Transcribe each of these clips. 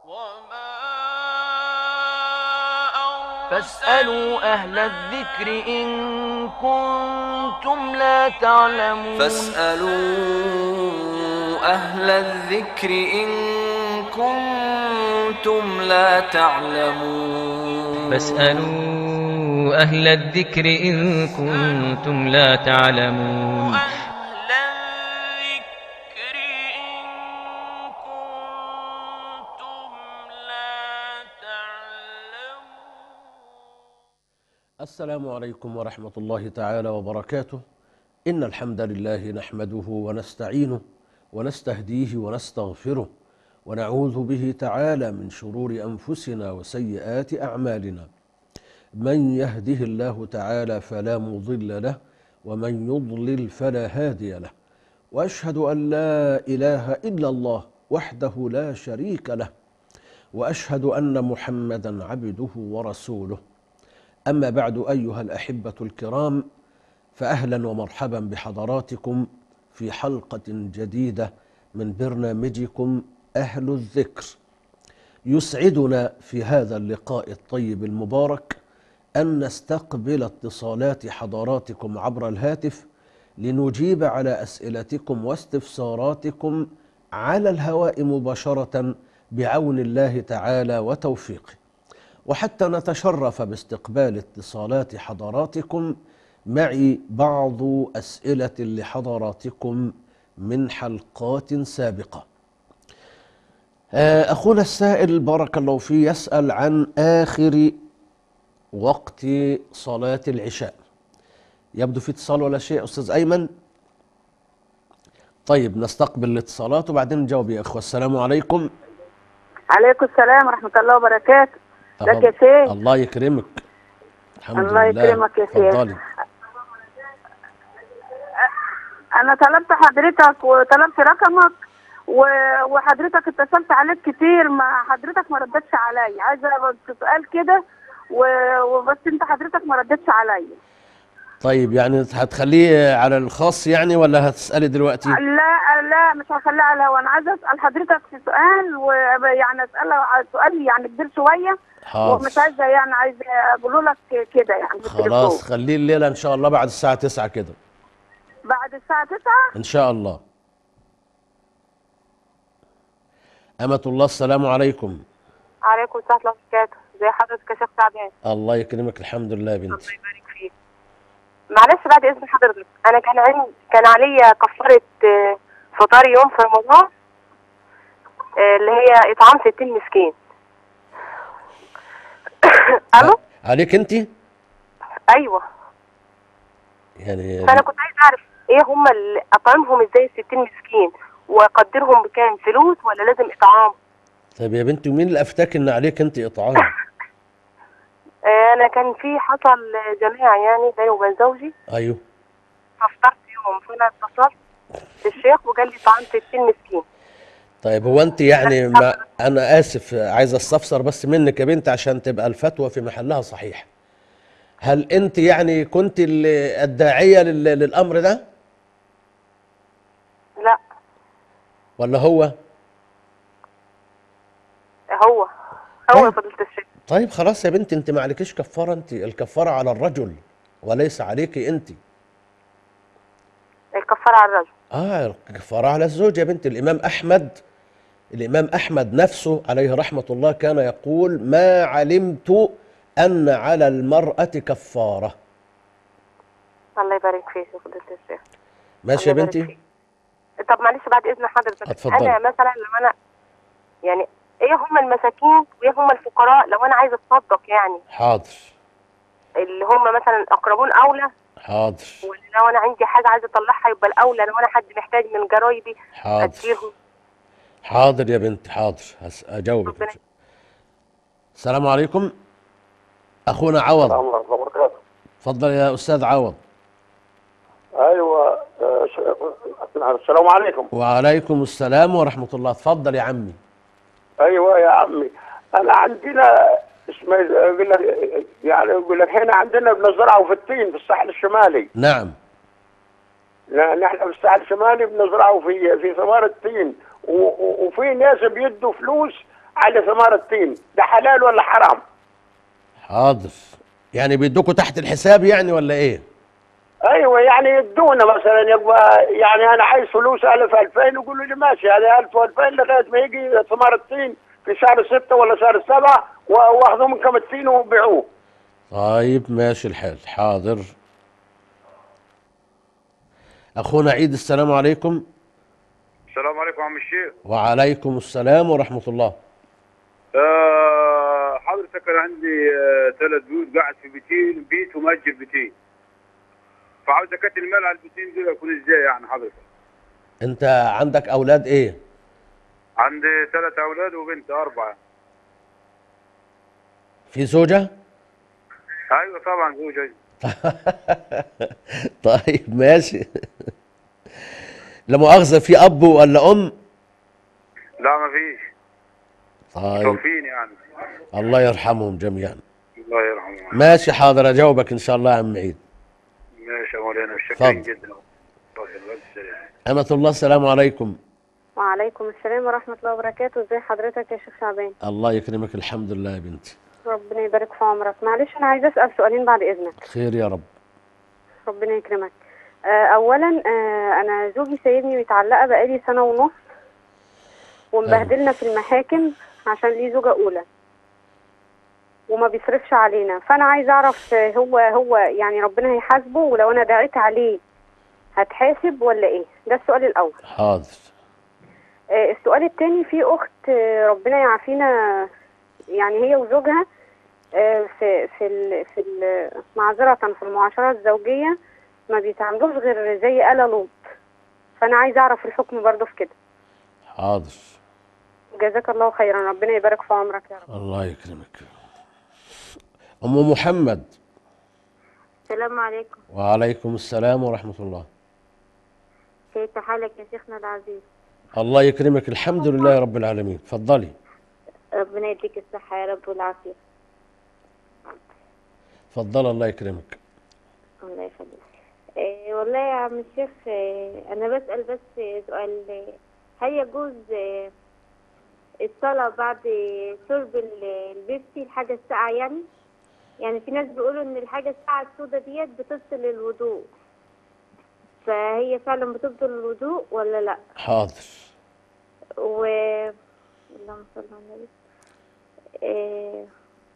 فاسألوا أهل الذكر إن كنتم لا تعلمون فاسألوا أهل الذكر إن كنتم لا تعلمون فاسألوا أهل الذكر إن كنتم لا تعلمون أهل الذكر إن كنتم لا تعلمون السلام عليكم ورحمة الله تعالى وبركاته إن الحمد لله نحمده ونستعينه ونستهديه ونستغفره ونعوذ به تعالى من شرور أنفسنا وسيئات أعمالنا من يهده الله تعالى فلا مضل له ومن يضلل فلا هادي له وأشهد أن لا إله إلا الله وحده لا شريك له وأشهد أن محمدا عبده ورسوله أما بعد أيها الأحبة الكرام فأهلا ومرحبا بحضراتكم في حلقة جديدة من برنامجكم أهل الذكر يسعدنا في هذا اللقاء الطيب المبارك أن نستقبل اتصالات حضراتكم عبر الهاتف لنجيب على أسئلتكم واستفساراتكم على الهواء مباشرة بعون الله تعالى وتوفيقه وحتى نتشرف باستقبال اتصالات حضراتكم معي بعض أسئلة لحضراتكم من حلقات سابقة آه، أخونا السائل بارك الله فيه يسأل عن آخر وقت صلاة العشاء يبدو في اتصال ولا شيء أستاذ أيمن طيب نستقبل الاتصالات وبعدين نجاوب يا إخوة السلام عليكم عليكم السلام ورحمة الله وبركاته ازيك يا شيخ الله يكرمك الحمد الله لله يكرمك يا شيخ. اتفضلي. أنا طلبت حضرتك وطلبت رقمك و- وحضرتك اتصلت عليك كتير ما حضرتك ما ردتش عليا عايزة بس سؤال كده و- وبس أنت حضرتك ما ردتش عليا طيب يعني هتخليه على الخاص يعني ولا هتسألي دلوقتي لا لا مش هخليها على الهوا أنا عايزة أسأل حضرتك في سؤال ويعني أسأله على سؤال يعني كبير شوية حاضر ومش عايزة يعني عايزة أقوله لك كده يعني في التليفون. خلاص خليه الليلة إن شاء الله بعد الساعة 9 كده بعد الساعة 9 إن شاء الله أمة الله السلام عليكم عليكم السلام ورحمة الله وبركاته زي حضرتك يا شيخ سعدان الله يكرمك الحمد لله يا الله بنتي يبارك فيك معلش بعد اذن حضرتك انا كان عندي كان عليا كفاره آه، فطار يوم في رمضان آه، اللي هي اطعام 60 مسكين الو عليك أنت ايوه يعني فانا كنت عايز اعرف ايه هم اللي اطعمهم ازاي ال 60 مسكين واقدرهم بكام فلوس ولا لازم اطعام طيب يا بنتي ومين اللي أفتاك إن عليك أنت إطعام آه، انا كان في حصل جماعه يعني بيني وبين زوجي أيوه فافطرت يوم فانا اتصلت بالشيخ وقال لي طعام 60 مسكين طيب هو أنت يعني ما أنا آسف عايز أستفسر بس منك يا بنت عشان تبقى الفتوى في محلها صحيح هل أنت يعني كنت ال- الداعية لل- للأمر ده لا ولا هو هو هو طيب. يا فضيلة الشيخ طيب خلاص يا بنتي انت ما عليكيش كفاره انت الكفاره على الرجل وليس عليكي انت الكفارة على الرجل اه الكفاره على الزوج يا بنتي الامام احمد الامام احمد نفسه عليه رحمه الله كان يقول ما علمت ان على المراه كفاره الله يبارك فيك يا فضيلة الشيخ ماشي يا الله يبارك بنتي فيك. طب معلش بعد إذن حضرتك اتفضلي. أنا مثلا لما أنا يعني إيه هم المساكين وإيه هم الفقراء لو أنا عايزة أتصدق يعني حاضر اللي هم مثلا الأقربون أولى حاضر ولا لو أنا عندي حاجة عايزة أطلعها يبقى الأولى لو أنا حد محتاج من جرايبي حاضر أديهم حاضر يا بنتي حاضر هس- اجاوبك ربنا السلام عليكم اخونا عوض الله وبركاته اتفضل يا استاذ عوض ايوه آه، ش- السلام عليكم وعليكم السلام ورحمه الله اتفضل يا عمي ايوه يا عمي انا عندنا اسمه يقول لك يعني يقول لك هنا عندنا بنزرعه في التين في الساحل الشمالي نعم ن- نحن في الساحل الشمالي بنزرعه في في ثمار التين و- و- وفي ناس بيدوا فلوس على ثمار التين ده حلال ولا حرام؟ حاضر يعني بيدوكوا تحت الحساب يعني ولا ايه ايوه يعني يدونا مثلا يبقى يعني انا عايز فلوس 1000 2000 يقولوا لي ماشي هذه 1000 و2000 لغايه ما يجي ثمار التين في شهر 6 ولا شهر 7 واخذوا منكم التين وبيعوه طيب ماشي الحال حاضر اخونا عيد السلام عليكم السلام عليكم عم الشيخ وعليكم السلام ورحمة الله آه حضرتك انا عندي آه ثلاث بيوت قاعد في بيتين بيت ومأجر بيتين فعاوز اكتل المال على البيتين دول يكون ازاي يعني حضرتك انت عندك اولاد ايه عندي ثلاث اولاد وبنت اربعه في زوجة ايوه طبعا زوجي طيب ماشي لا مؤاخذة في اب ولا ام لا ما فيش طيب توفين يعني الله يرحمهم جميعا الله يرحمه ماشي حاضر اجاوبك ان شاء الله يا عم عيد ماشي يا مولانا شكرا اتفضل. جدا السلام. أمة الله السلام عليكم وعليكم السلام ورحمة الله وبركاته ازي حضرتك يا شيخ شعبان الله يكرمك الحمد لله يا بنتي ربنا يبارك في عمرك معلش انا عايزة اسأل سؤالين بعد اذنك خير يا رب ربنا يكرمك آه، اولا آه، انا زوجي سايبني متعلقة بقالي سنة ونص ومبهدلنا في المحاكم عشان ليه زوجة اولى وما بيصرفش علينا فانا عايزة اعرف آه، هو هو يعني ربنا هيحاسبه ولو انا دعيت عليه هتحاسب ولا ايه ده السؤال الاول حاضر آه، السؤال التاني في اخت آه، ربنا يعافينا يعني هي وزوجها آه، في في ال في ال معذرة في المعاشرة الزوجية ما بيتعاملوش غير زي آلة لوط فأنا عايزة أعرف الحكم برضه في كده حاضر جزاك الله خيرا ربنا يبارك في عمرك يا رب الله يكرمك أم محمد السلام عليكم وعليكم السلام ورحمة الله كيف حالك يا شيخنا العزيز الله يكرمك الحمد لله رب العالمين اتفضلي ربنا يديك الصحة يا رب والعافية اتفضل الله يكرمك الله يخليك إيه والله يا عم الشيخ إيه أنا بسأل بس سؤال إيه، هل يجوز إيه، الصلاة بعد شرب ال- البيبسي الحاجة الساقعة يعني؟ يعني في ناس بيقولوا إن الحاجة الساقعة السودا ديت بتفصل الوضوء فهي فعلا بتفضل الوضوء ولا لأ؟ حاضر و اللهم صل على النبي إيه...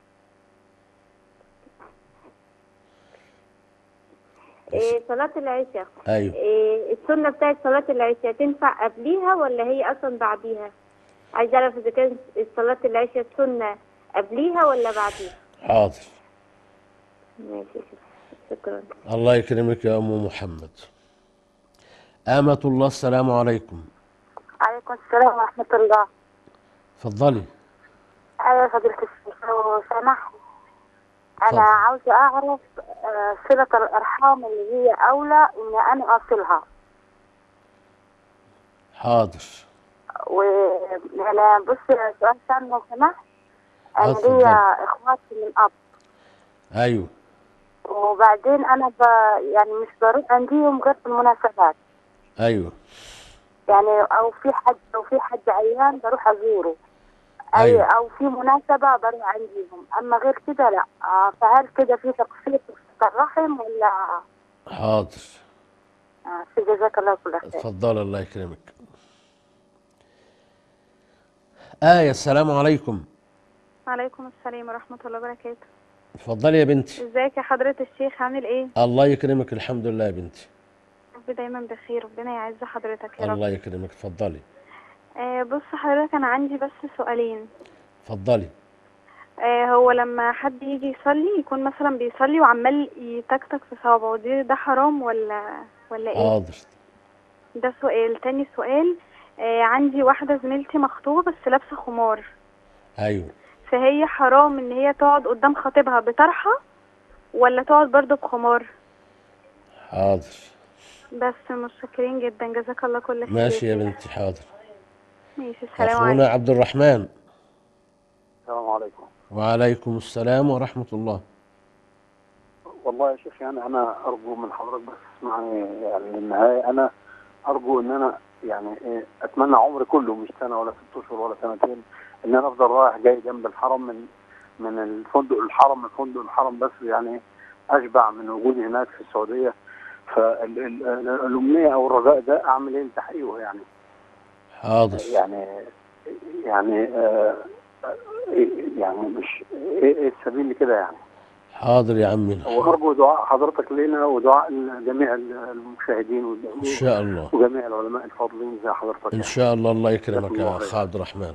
إيه صلاة العشاء أيوه إيه السنة بتاعت صلاة العشاء تنفع قبليها ولا هي أصلا بعديها؟ عايزة أعرف إذا كانت صلاة العشاء السنة قبليها ولا بعديها؟ حاضر ماشي شكرا الله يكرمك يا أم محمد آمة الله السلام عليكم عليكم السلام ورحمة الله اتفضلي أيوة فضيلة الشيخ لو سمحت اتفضل. أنا عاوزة أعرف آه، صلة الأرحام اللي هي أولى إن أنا أصلها حاضر وأنا بص سؤال ثاني لو سمحت أنا اتفضل. ليا إخواتي من أب أيوه وبعدين أنا ب... يعني مش بروح عنديهم غير في المناسبات أيوه يعني أو في حد أو في حد عيان بروح أزوره أي أيوه. أو في مناسبة بروح عنديهم أما غير كده لا آه، فهل كده في تقصير في الرحم ولا حاضر آه، في جزاك الله كل خير اتفضل الله يكرمك آية السلام عليكم وعليكم السلام ورحمة الله وبركاته اتفضلي يا بنتي ازيك يا حضرة الشيخ عامل ايه؟ الله يكرمك الحمد لله يا بنتي رب دايما بخير ربنا يعز حضرتك يا رب الله يكرمك اتفضلي آه بص حضرتك انا عندي بس سؤالين اتفضلي آه هو لما حد يجي يصلي يكون مثلا بيصلي وعمال يتكتك في صوابعه دي ده حرام ولا ولا ايه؟ حاضر ده سؤال تاني سؤال آه عندي واحدة زميلتي مخطوبة بس لابسة خمار أيوه فهي حرام ان هي تقعد قدام خطيبها بطرحة ولا تقعد برضه بخمار حاضر بس متشكرين جدا جزاك الله كل خير ماشي يا بنتي حاضر ماشي السلام أخونا عليكم عبد الرحمن السلام عليكم وعليكم السلام ورحمة الله والله يا شيخ يعني انا ارجو من حضرتك بس اسمعني يعني للنهايه انا ارجو ان انا يعني إيه اتمنى عمري كله مش سنه ولا ست اشهر ولا سنتين ان انا افضل رايح جاي جنب الحرم من من الفندق الحرم الفندق الحرم بس يعني اشبع من وجودي هناك في السعوديه فالامنيه او الرجاء ده اعمل ايه لتحقيقه يعني حاضر يعني يعني آه يعني مش ايه إيه السبيل لكده يعني حاضر يا عمنا وارجو دعاء حضرتك لنا ودعاء جميع المشاهدين ان شاء الله وجميع العلماء الفاضلين زي حضرتك ان يعني. شاء الله الله يكرمك جزاكم يا الله اخ خير. عبد الرحمن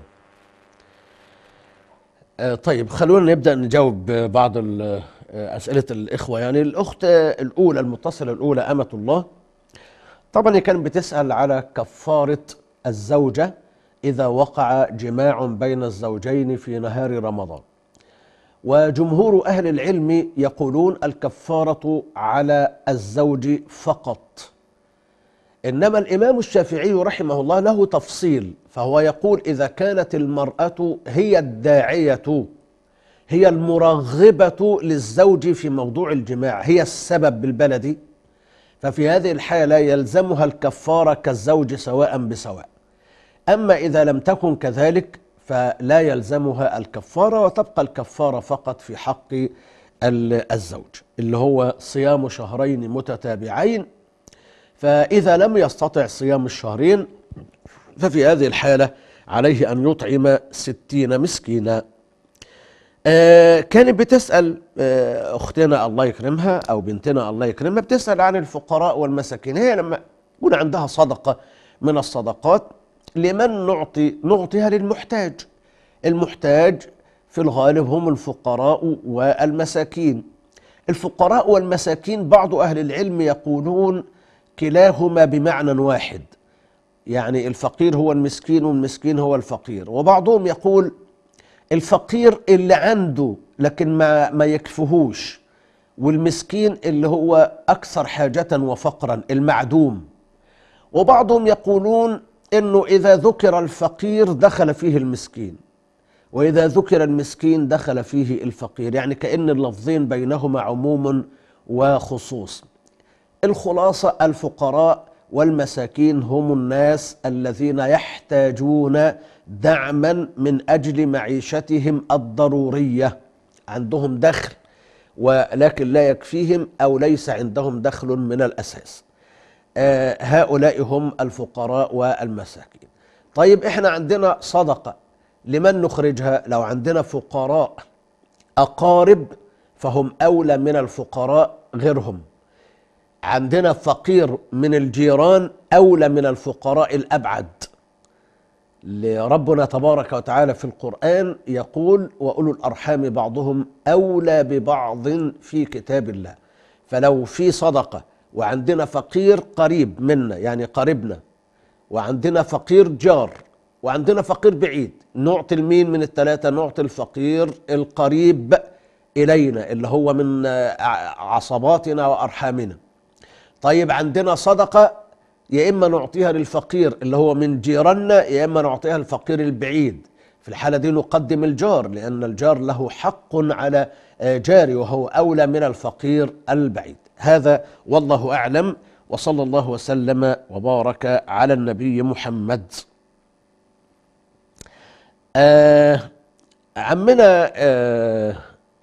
آه، طيب خلونا نبدا نجاوب بعض ال- آه، اسئله الاخوه يعني الاخت الاولى المتصله الاولى امه الله طبعا هي كانت بتسال على كفاره الزوجه اذا وقع جماع بين الزوجين في نهار رمضان وجمهور اهل العلم يقولون الكفاره على الزوج فقط انما الامام الشافعي رحمه الله له تفصيل فهو يقول اذا كانت المراه هي الداعيه هي المرغبه للزوج في موضوع الجماع هي السبب بالبلد ففي هذه الحاله يلزمها الكفاره كالزوج سواء بسواء اما اذا لم تكن كذلك فلا يلزمها الكفاره وتبقى الكفاره فقط في حق ال- الزوج اللي هو صيام شهرين متتابعين فإذا لم يستطع صيام الشهرين ففي هذه الحالة عليه أن يطعم ستين مسكينا آه كانت بتسأل آه أختنا الله يكرمها أو بنتنا الله يكرمها بتسأل عن الفقراء والمساكين هي لما يكون عندها صدقة من الصدقات لمن نعطي نعطيها للمحتاج المحتاج في الغالب هم الفقراء والمساكين الفقراء والمساكين بعض أهل العلم يقولون كلاهما بمعنى واحد يعني الفقير هو المسكين والمسكين هو الفقير وبعضهم يقول الفقير اللي عنده لكن ما ما يكفهوش والمسكين اللي هو اكثر حاجه وفقرا المعدوم وبعضهم يقولون انه اذا ذكر الفقير دخل فيه المسكين واذا ذكر المسكين دخل فيه الفقير يعني كان اللفظين بينهما عموم وخصوص الخلاصه الفقراء والمساكين هم الناس الذين يحتاجون دعما من اجل معيشتهم الضروريه عندهم دخل ولكن لا يكفيهم او ليس عندهم دخل من الاساس آه هؤلاء هم الفقراء والمساكين طيب احنا عندنا صدقه لمن نخرجها لو عندنا فقراء اقارب فهم اولى من الفقراء غيرهم عندنا فقير من الجيران اولى من الفقراء الابعد لربنا تبارك وتعالى في القران يقول واولو الارحام بعضهم اولى ببعض في كتاب الله فلو في صدقه وعندنا فقير قريب منا يعني قريبنا وعندنا فقير جار وعندنا فقير بعيد نعطي المين من الثلاثه نعطي الفقير القريب الينا اللي هو من عصباتنا وارحامنا طيب عندنا صدقة يا إما نعطيها للفقير اللي هو من جيراننا يا إما نعطيها للفقير البعيد في الحالة دي نقدم الجار لأن الجار له حق على جاري وهو أولى من الفقير البعيد هذا والله أعلم وصلى الله وسلم وبارك على النبي محمد آه عمنا آه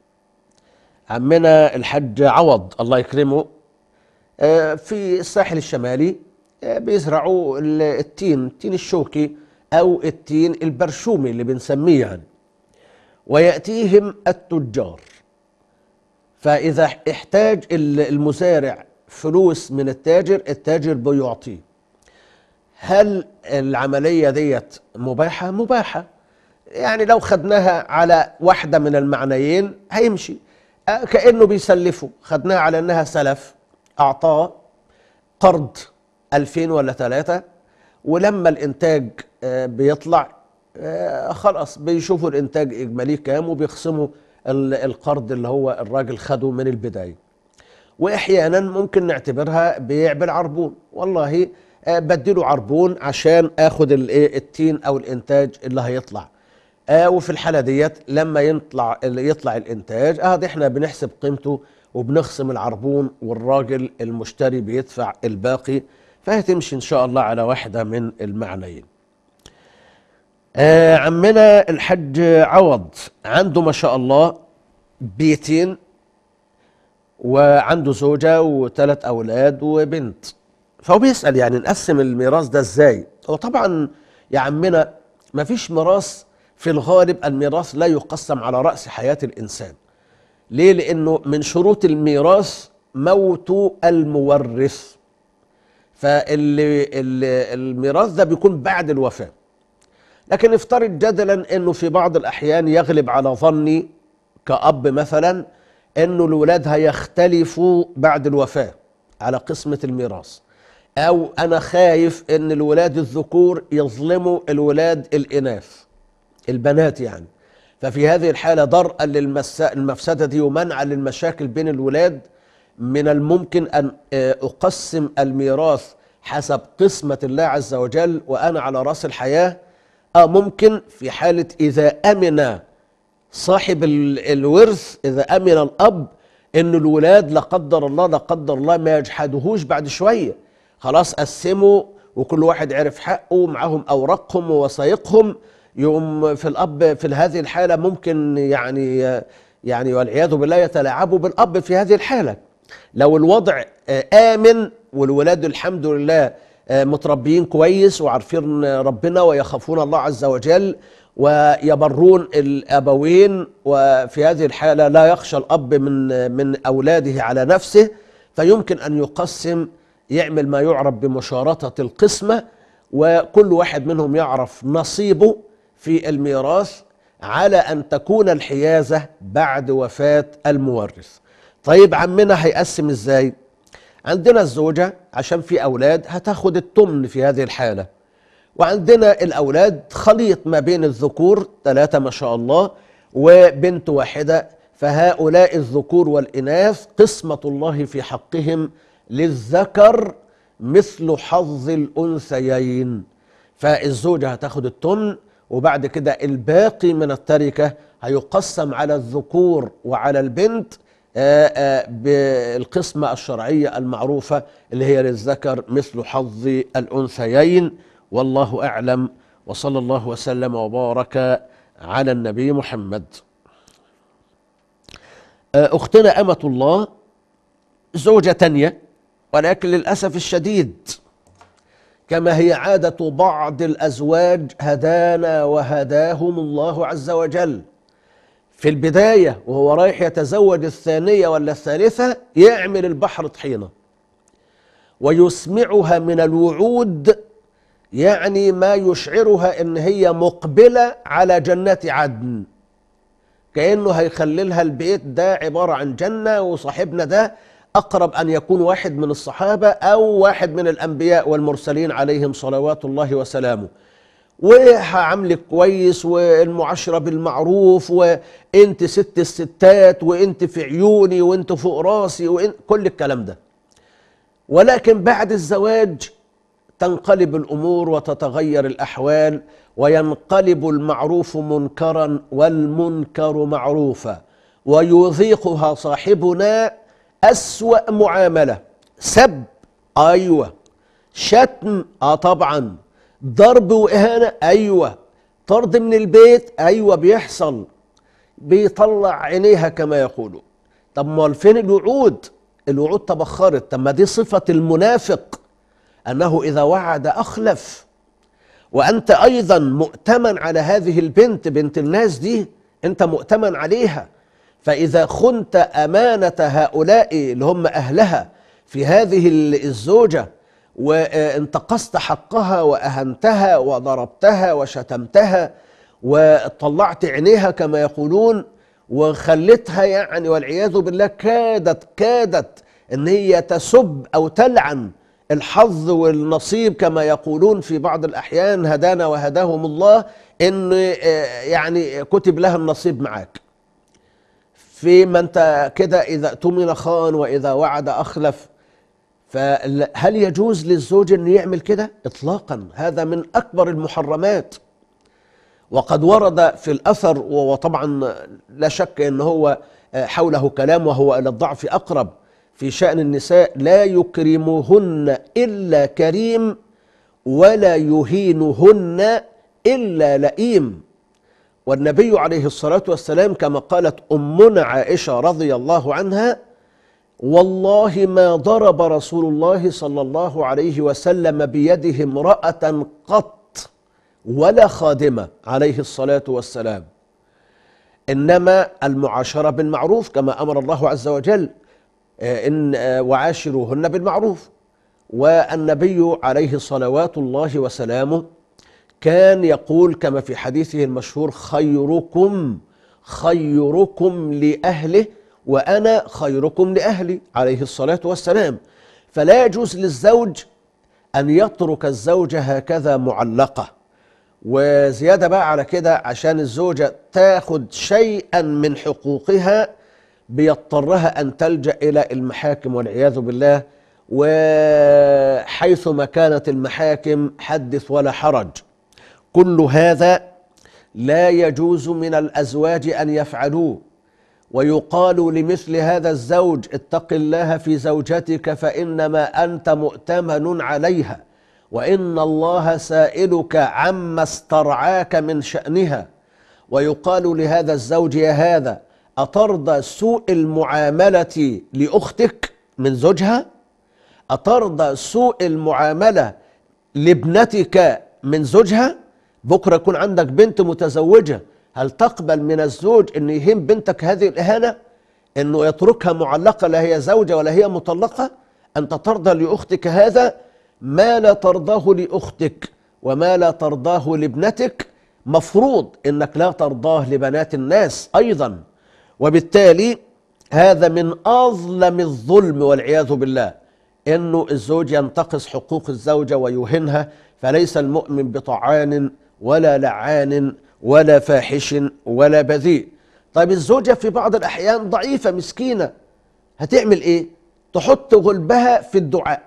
عمنا الحج عوض الله يكرمه في الساحل الشمالي بيزرعوا التين التين الشوكي او التين البرشومي اللي بنسميه يعني وياتيهم التجار فاذا احتاج المزارع فلوس من التاجر التاجر بيعطيه هل العمليه ديت مباحه مباحه يعني لو خدناها على واحده من المعنيين هيمشي كانه بيسلفه خدناها على انها سلف أعطاه قرض ألفين ولا ثلاثة ولما الإنتاج بيطلع خلاص بيشوفوا الإنتاج إجمالي كام وبيخصموا القرض اللي هو الراجل خده من البداية وإحيانا ممكن نعتبرها بيع بالعربون والله بديله عربون عشان آخد التين أو الإنتاج اللي هيطلع وفي الحالة ديت لما يطلع يطلع الإنتاج اه احنا بنحسب قيمته وبنخصم العربون والراجل المشتري بيدفع الباقي فهتمشي ان شاء الله على واحده من المعنيين آه عمنا الحج عوض عنده ما شاء الله بيتين وعنده زوجة وثلاث أولاد وبنت فهو بيسأل يعني نقسم الميراث ده ازاي وطبعا يا عمنا ما فيش ميراث في الغالب الميراث لا يقسم على رأس حياة الإنسان ليه لأنه من شروط الميراث موت المورث فالميراث ده بيكون بعد الوفاة لكن افترض جدلا انه في بعض الاحيان يغلب على ظني كأب مثلا انه الولاد هيختلفوا بعد الوفاة على قسمة الميراث او انا خايف ان الولاد الذكور يظلموا الولاد الاناث البنات يعني ففي هذه الحالة درءا للمفسدة دي ومنعا للمشاكل بين الولاد من الممكن أن آه، أقسم الميراث حسب قسمة الله عز وجل وأنا على رأس الحياة آه ممكن في حالة إذا أمن صاحب ال- الورث إذا أمن الأب إن الولاد لا قدر الله لا قدر الله ما يجحدوهوش بعد شوية خلاص قسموا وكل واحد عرف حقه معاهم أوراقهم ووثائقهم يقوم في الأب في هذه الحالة ممكن يعني يعني والعياذ بالله يتلاعبوا بالأب في هذه الحالة لو الوضع آه، آمن والولاد الحمد لله آه، متربيين كويس وعارفين ربنا ويخافون الله عز وجل ويبرون الأبوين وفي هذه الحالة لا يخشى الأب من من أولاده على نفسه فيمكن أن يقسم يعمل ما يعرف بمشارطة القسمة وكل واحد منهم يعرف نصيبه في الميراث على أن تكون الحيازة بعد وفاة المورث طيب عمنا هيقسم ازاي عندنا الزوجة عشان في أولاد هتاخد التمن في هذه الحالة وعندنا الأولاد خليط ما بين الذكور ثلاثة ما شاء الله وبنت واحدة فهؤلاء الذكور والإناث قسمة الله في حقهم للذكر مثل حظ الأنثيين فالزوجة هتاخد التمن وبعد كده الباقي من التركة هيقسم على الذكور وعلى البنت آه، آه، بالقسمة الشرعية المعروفة اللي هي للذكر مثل حظ الأنثيين والله أعلم وصلى الله وسلم وبارك على النبي محمد آه، أختنا أمة الله زوجة تانية ولكن للأسف الشديد كما هي عادة بعض الأزواج هدانا وهداهم الله عز وجل في البداية وهو رايح يتزوج الثانية ولا الثالثة يعمل البحر طحينة ويسمعها من الوعود يعني ما يشعرها ان هي مقبلة على جنات عدن كأنه هيخللها البيت ده عبارة عن جنة وصاحبنا ده أقرب أن يكون واحد من الصحابة أو واحد من الأنبياء والمرسلين عليهم صلوات الله وسلامه وهعاملك كويس والمعاشرة بالمعروف وانت ست الستات وانت في عيوني وانت فوق راسي وانت كل الكلام ده ولكن بعد الزواج تنقلب الامور وتتغير الاحوال وينقلب المعروف منكرا والمنكر معروفا ويذيقها صاحبنا اسوا معامله سب ايوه شتم اه طبعا ضرب واهانه ايوه طرد من البيت ايوه بيحصل بيطلع عينيها كما يقولوا طب ما فين الوعود الوعود تبخرت طب ما دي صفه المنافق انه اذا وعد اخلف وانت ايضا مؤتمن على هذه البنت بنت الناس دي انت مؤتمن عليها فاذا خنت امانه هؤلاء اللي هم اهلها في هذه الزوجه وانتقصت حقها واهنتها وضربتها وشتمتها وطلعت عينيها كما يقولون وخلتها يعني والعياذ بالله كادت كادت ان هي تسب او تلعن الحظ والنصيب كما يقولون في بعض الاحيان هدانا وهداهم الله ان يعني كتب لها النصيب معاك في ما انت كده اذا اؤتمن خان واذا وعد اخلف فهل يجوز للزوج أن يعمل كده؟ إطلاقا هذا من أكبر المحرمات وقد ورد في الأثر وطبعا لا شك أن هو حوله كلام وهو إلى الضعف أقرب في شأن النساء لا يكرمهن إلا كريم ولا يهينهن إلا لئيم والنبي عليه الصلاة والسلام كما قالت أمنا عائشة رضي الله عنها والله ما ضرب رسول الله صلى الله عليه وسلم بيده امرأة قط ولا خادمة عليه الصلاة والسلام إنما المعاشرة بالمعروف كما أمر الله عز وجل آه، إن آه، وعاشروهن بالمعروف والنبي عليه صلوات الله وسلامه كان يقول كما في حديثه المشهور خيركم خيركم لأهله وأنا خيركم لأهلي عليه الصلاة والسلام فلا يجوز للزوج أن يترك الزوجة هكذا معلقة وزيادة بقى على كده عشان الزوجة تاخد شيئا من حقوقها بيضطرها أن تلجأ إلى المحاكم والعياذ بالله وحيثما كانت المحاكم حدث ولا حرج كل هذا لا يجوز من الأزواج أن يفعلوه ويقال لمثل هذا الزوج اتق الله في زوجتك فإنما أنت مؤتمن عليها وإن الله سائلك عما استرعاك من شأنها ويقال لهذا الزوج يا هذا أترضى سوء المعاملة لأختك من زوجها أترضى سوء المعاملة لابنتك من زوجها بكرة يكون عندك بنت متزوجة هل تقبل من الزوج أن يهين بنتك هذه الإهانة أنه يتركها معلقة لا هي زوجة ولا هي مطلقة أنت ترضى لأختك هذا ما لا ترضاه لأختك وما لا ترضاه لابنتك مفروض أنك لا ترضاه لبنات الناس أيضا وبالتالي هذا من أظلم الظلم والعياذ بالله أنه الزوج ينتقص حقوق الزوجة ويهنها فليس المؤمن بطعان ولا لعان ولا فاحش ولا بذيء طيب الزوجة في بعض الأحيان ضعيفة مسكينة هتعمل إيه؟ تحط غلبها في الدعاء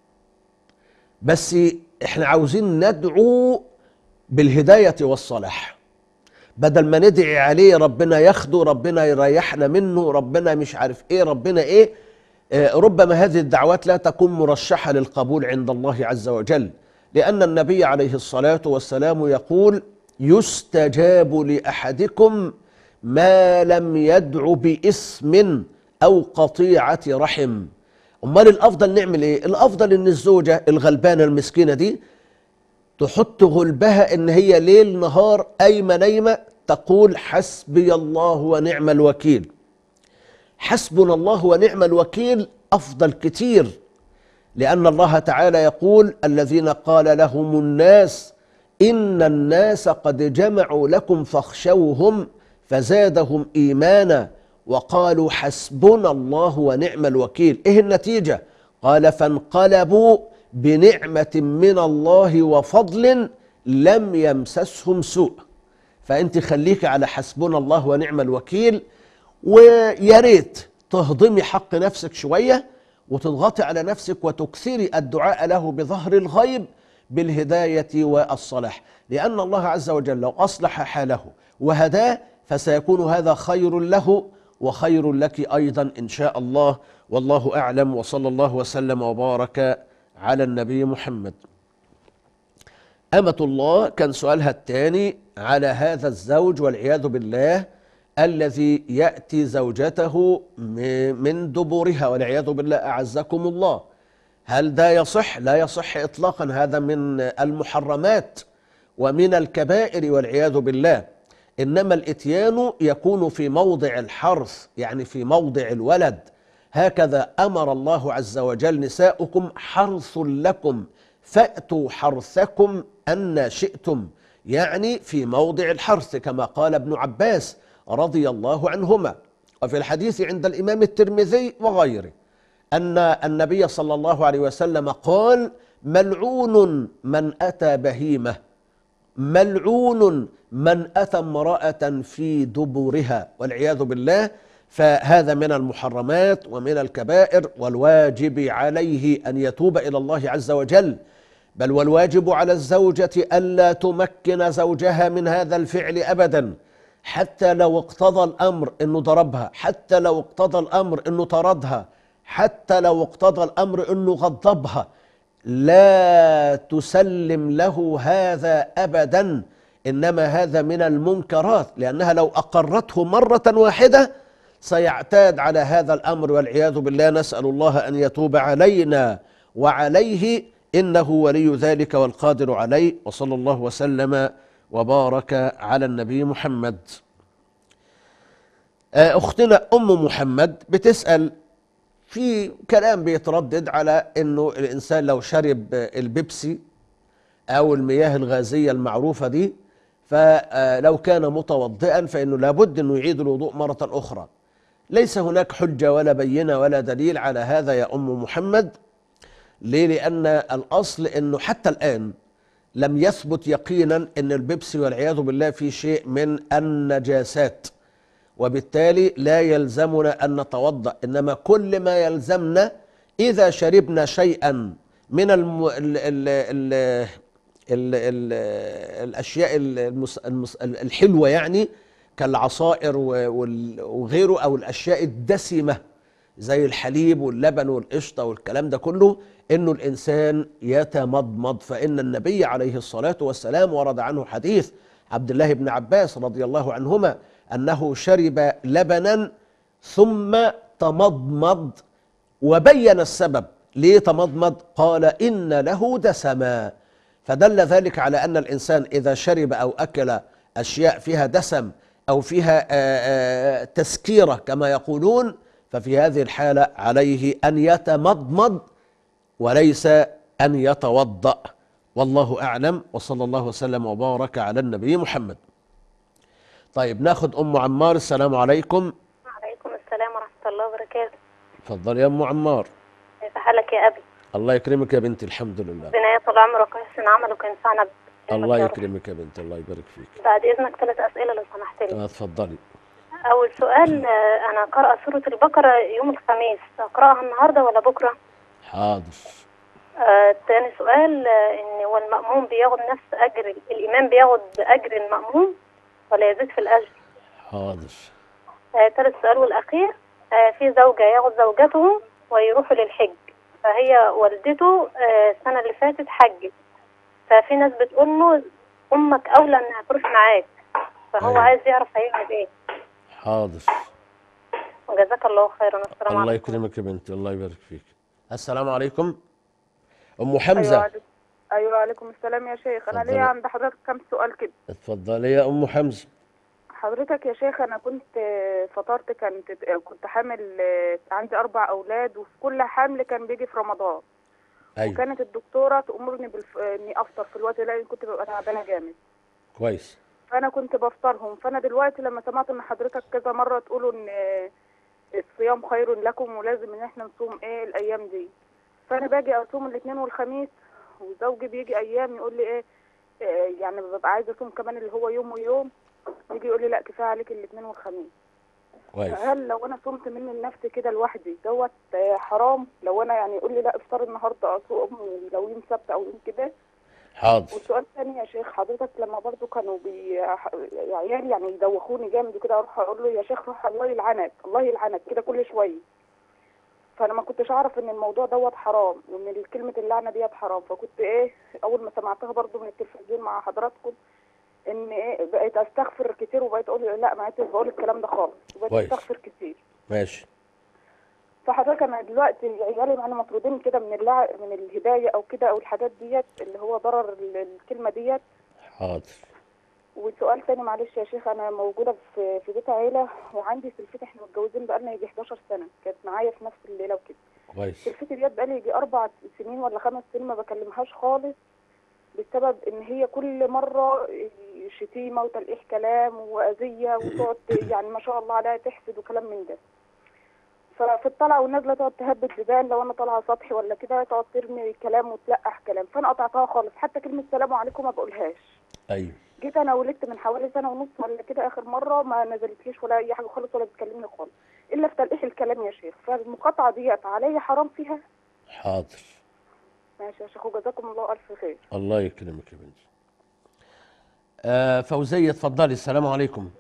بس احنا عاوزين ندعو بالهداية والصلاح بدل ما ندعي عليه ربنا ياخده ربنا يريحنا منه ربنا مش عارف ايه ربنا ايه آه، ربما هذه الدعوات لا تكون مرشحة للقبول عند الله عز وجل لأن النبي عليه الصلاة والسلام يقول يستجاب لأحدكم ما لم يدع باسم أو قطيعة رحم أمال الأفضل نعمل إيه؟ الأفضل إن الزوجة الغلبانة المسكينة دي تحط غلبها إن هي ليل نهار قايمة نايمة تقول حسبي الله ونعم الوكيل حسبنا الله ونعم الوكيل أفضل كتير لأن الله تعالى يقول الذين قال لهم الناس إن الناس قد جمعوا لكم فاخشوهم فزادهم إيمانا وقالوا حسبنا الله ونعم الوكيل إيه النتيجة؟ قال فانقلبوا بنعمة من الله وفضل لم يمسسهم سوء فأنت خليك على حسبنا الله ونعم الوكيل ويا ريت تهضمي حق نفسك شوية وتضغطي على نفسك وتكثري الدعاء له بظهر الغيب بالهداية والصلاح لأن الله عز وجل لو أصلح حاله وهداه فسيكون هذا خير له وخير لك أيضا إن شاء الله والله أعلم وصلى الله وسلم وبارك على النبي محمد أمة الله كان سؤالها الثاني على هذا الزوج والعياذ بالله الذي يأتي زوجته م- من دبرها والعياذ بالله أعزكم الله هل ده يصح؟ لا يصح إطلاقا هذا من المحرمات ومن الكبائر والعياذ بالله إنما الإتيان يكون في موضع الحرث يعني في موضع الولد هكذا أمر الله عز وجل نساؤكم حرث لكم فأتوا حرثكم أن شئتم يعني في موضع الحرث كما قال ابن عباس رضي الله عنهما وفي الحديث عند الإمام الترمذي وغيره أن النبي صلى الله عليه وسلم قال ملعون من أتى بهيمة ملعون من أتى امرأة في دبرها والعياذ بالله فهذا من المحرمات ومن الكبائر والواجب عليه أن يتوب إلى الله عز وجل بل والواجب على الزوجة ألا تمكن زوجها من هذا الفعل أبدا حتى لو اقتضى الأمر أنه ضربها حتى لو اقتضى الأمر أنه طردها حتى لو اقتضى الأمر أنه غضبها لا تسلم له هذا أبدا إنما هذا من المنكرات لأنها لو أقرته مرة واحدة سيعتاد على هذا الأمر والعياذ بالله نسأل الله أن يتوب علينا وعليه إنه ولي ذلك والقادر عليه وصلى الله وسلم وبارك على النبي محمد آه، أختنا أم محمد بتسأل في كلام بيتردد على أنه الإنسان لو شرب آه، البيبسي أو المياه الغازية المعروفة دي فلو كان متوضئا فإنه لابد أنه يعيد الوضوء مرة أخرى ليس هناك حجة ولا بينة ولا دليل على هذا يا أم محمد ليه؟ لأن الأصل أنه حتى الآن لم يثبت يقينا أن البيبسي والعياذ بالله في شيء من النجاسات وبالتالي لا يلزمنا أن نتوضأ إنما كل ما يلزمنا إذا شربنا شيئا من الم... ال... ال... ال... ال... ال... الأشياء المس... المس... الحلوة يعني كالعصائر و... وال- وغيره أو الأشياء الدسمة زي الحليب واللبن والقشطة والكلام ده كله إنه الإنسان يتمضمض فإن النبي عليه الصلاة والسلام ورد عنه حديث عبد الله بن عباس رضي الله عنهما أنه شرب لبنا ثم تمضمض وبين السبب ليه تمضمض قال إن له دسما فدل ذلك على أن الإنسان إذا شرب أو أكل أشياء فيها دسم أو فيها آه، آه، تسكيرة كما يقولون ففي هذه الحالة عليه أن يتمضمض وليس أن يتوضأ والله أعلم وصلى الله وسلم وبارك على النبي محمد طيب ناخد أم عمار السلام عليكم وعليكم السلام ورحمة الله وبركاته تفضل يا أم عمار كيف حالك يا أبي الله يكرمك يا بنتي الحمد لله ربنا يطول عمرك ويحسن عملك وينفعنا ب- الله يا رب. يكرمك يا بنتي الله يبارك فيك بعد إذنك ثلاث أسئلة لو سمحت لي آه، اتفضلي أول سؤال آه، أنا قارئة سورة البقرة يوم الخميس أقرأها النهاردة ولا بكرة؟ حاضر آه، تاني سؤال آه، إن هو المأموم بياخد نفس أجر الإمام بياخد أجر المأموم ولا يزيد في الأجر؟ حاضر آه، تالت سؤال والأخير آه، في زوجة ياخد زوجته ويروحوا للحج فهي والدته آه، السنة اللي فاتت حجت ففي ناس بتقول له أمك أولى إنها تروح معاك فهو أيوة. عايز يعرف هيعمل إيه حاضر وجزاك الله خيرا السلام الله عليكم يكرمك يا بنتي الله يبارك فيك السلام عليكم أم حمزة أيوة, ايوه عليكم السلام يا شيخ انا اتفضلي. ليا عند حضرتك كم سؤال كده اتفضلي يا أم حمزة حضرتك يا شيخ انا كنت آه، فطرت كنت آه، كنت حامل آه، عندي اربع اولاد وفي كل حمل كان بيجي في رمضان أيوة وكانت الدكتوره تامرني بالف... آه، اني افطر في الوقت ده لان كنت ببقى تعبانه جامد كويس فانا كنت بفطرهم فانا دلوقتي لما سمعت ان حضرتك كذا مره تقولوا ان آه، الصيام خير لكم ولازم ان احنا نصوم ايه الايام دي فانا باجي اصوم الاثنين والخميس وزوجي بيجي ايام يقول لي ايه آه، يعني ببقى عايزه اصوم كمان اللي هو يوم ويوم يجي يقول لي لا كفايه عليك الاثنين والخميس كويس هل لو انا صمت مني لنفسي كده لوحدي دوت آه، حرام لو انا يعني يقول لي لا افطر النهارده اصوم لو يوم سبت او يوم كده حاضر والسؤال الثاني يا شيخ حضرتك لما برضو كانوا بي عيالي يعني يدوخوني جامد وكده اروح اقول له يا شيخ روح الله يلعنك الله يلعنك كده كل شويه فانا ما كنتش اعرف ان الموضوع دوت حرام وان كلمه اللعنه ديت حرام فكنت ايه اول ما سمعتها برضو من التلفزيون مع حضراتكم ان ايه بقيت استغفر كتير وبقيت اقول لا ما عدتش بقول الكلام ده خالص وبقيت كويس. استغفر كتير ماشي فحضرتك انا دلوقتي عيالي معانا مطرودين كده من اللع... من الهدايه او كده او الحاجات ديت اللي هو ضرر ال- الكلمه ديت حاضر وسؤال تاني معلش يا شيخ انا موجوده في في بيت عيله وعندي سلفتي احنا متجوزين بقالنا يجي 11 سنه كانت معايا في نفس الليله وكده كويس سلفتي ديت بقالي يجي اربع سنين ولا خمس سنين ما بكلمهاش خالص بسبب ان هي كل مره شتيمه وتلقيح كلام واذيه وتقعد يعني ما شاء الله عليها تحسد وكلام من ده ففي الطلعه والنازله تقعد تهبد جبال لو انا طالعه سطحي ولا كده تقعد ترمي كلام وتلقح كلام فانا قطعتها خالص حتى كلمه سلام عليكم ما بقولهاش أيوة جيت انا ولدت من حوالي سنه ونص ولا كده اخر مره ما نزلتليش ولا اي حاجه خالص ولا بتكلمني خالص الا في تلقيح الكلام يا شيخ فالمقاطعه ديت عليا حرام فيها حاضر ماشي يا شيخ وجزاكم الله الف خير الله يكرمك يا بنتي آه فوزية اتفضلي السلام عليكم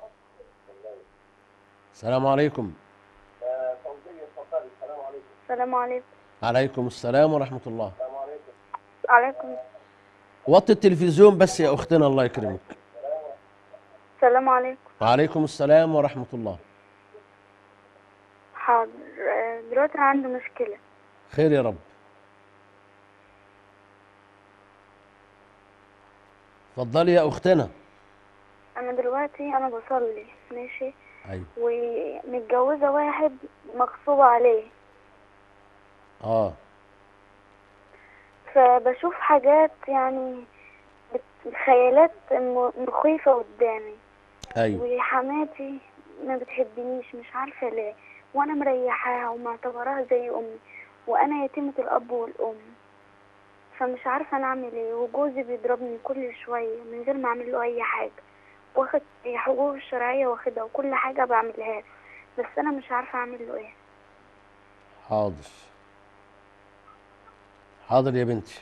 السلام عليكم السلام عليكم. عليكم السلام ورحمة الله عليكم وطي التلفزيون بس يا اختنا الله يكرمك السلام عليكم وعليكم السلام ورحمه الله حاضر آه، دلوقتي أنا عندي مشكلة خير يا رب اتفضلي يا اختنا أنا دلوقتي أنا بصلي ماشي ايوه ومتجوزة واحد مغصوبة عليه اه فبشوف حاجات يعني بت- خيالات م- مخيفة قدامي ايوه وحماتي ما بتحبنيش مش عارفة ليه وأنا مريحاها ومعتبراها زي أمي وأنا يتيمة الأب والأم فمش عارفة أنا أعمل إيه وجوزي بيضربني كل شوية من غير ما أعمل له أي حاجة واخد حقوقه الشرعية واخدها وكل حاجة بعملها له بس أنا مش عارفة أعمل له إيه حاضر حاضر يا بنتي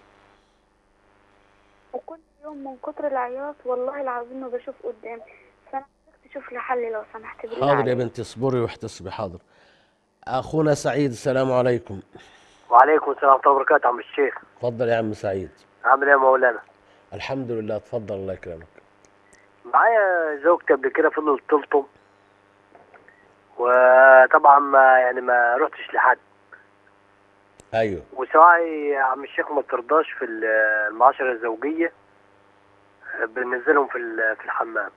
وكل يوم من كتر العياط والله العظيم ما بشوف قدامي فأنا عايزك تشوف لي حل لو سمحت بالله حاضر يا عليك. بنتي اصبري واحتسبي حاضر اخونا سعيد السلام عليكم وعليكم السلام ورحمة الله وبركاته عم الشيخ اتفضل يا عم سعيد عامل ايه يا مولانا؟ الحمد لله اتفضل الله يكرمك معايا زوجتي قبل كده فضلت تلطم وطبعا ما يعني ما رحتش لحد ايوه وسواء يا عم الشيخ ما ترضاش في ال- المعاشرة الزوجية بننزلهم في ال- في الحمام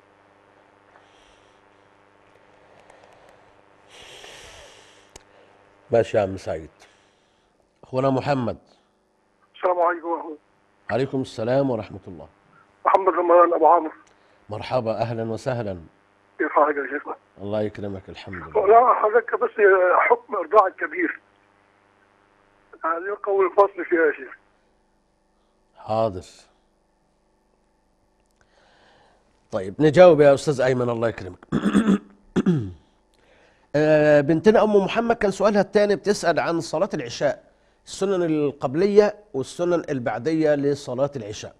ماشي يا عم سعيد اخونا محمد السلام عليكم ورحمة عليكم السلام ورحمه الله محمد رمضان ابو عمرو مرحبا اهلا وسهلا كيف حالك يا شيخنا؟ الله يكرمك الحمد لله لا حضرتك بس حكم ارضاع الكبير هذه قول الفصل فيها يا شيخ حاضر طيب نجاوب يا استاذ ايمن الله يكرمك آه، بنتنا ام محمد كان سؤالها الثاني بتسال عن صلاه العشاء السنن القبليه والسنن البعديه لصلاه العشاء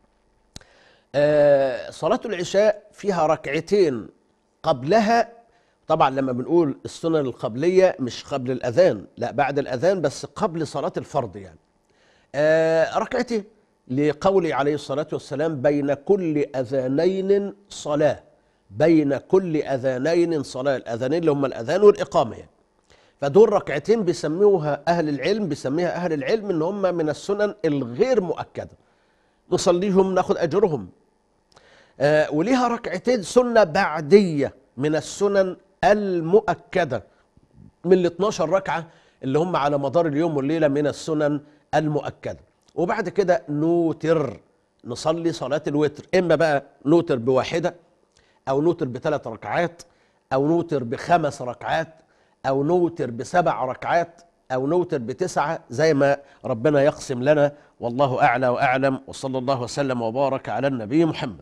آه، صلاه العشاء فيها ركعتين قبلها طبعا لما بنقول السنن القبليه مش قبل الاذان لا بعد الاذان بس قبل صلاه الفرض يعني آه، ركعتين لقوله عليه الصلاة والسلام بين كل أذانين صلاة بين كل أذانين صلاة الأذانين اللي هم الأذان والإقامة يعني. فدول ركعتين بيسموها أهل العلم بيسميها أهل العلم إن هم من السنن الغير مؤكدة نصليهم ناخد أجرهم آه وليها ركعتين سنة بعدية من السنن المؤكدة من ال 12 ركعة اللي هم على مدار اليوم والليلة من السنن المؤكدة وبعد كده نوتر نصلي صلاة الوتر إما بقى نوتر بواحدة أو نوتر بثلاث ركعات أو نوتر بخمس ركعات أو نوتر بسبع ركعات أو نوتر بتسعة زي ما ربنا يقسم لنا والله أعلى وأعلم وصلى الله وسلم وبارك على النبي محمد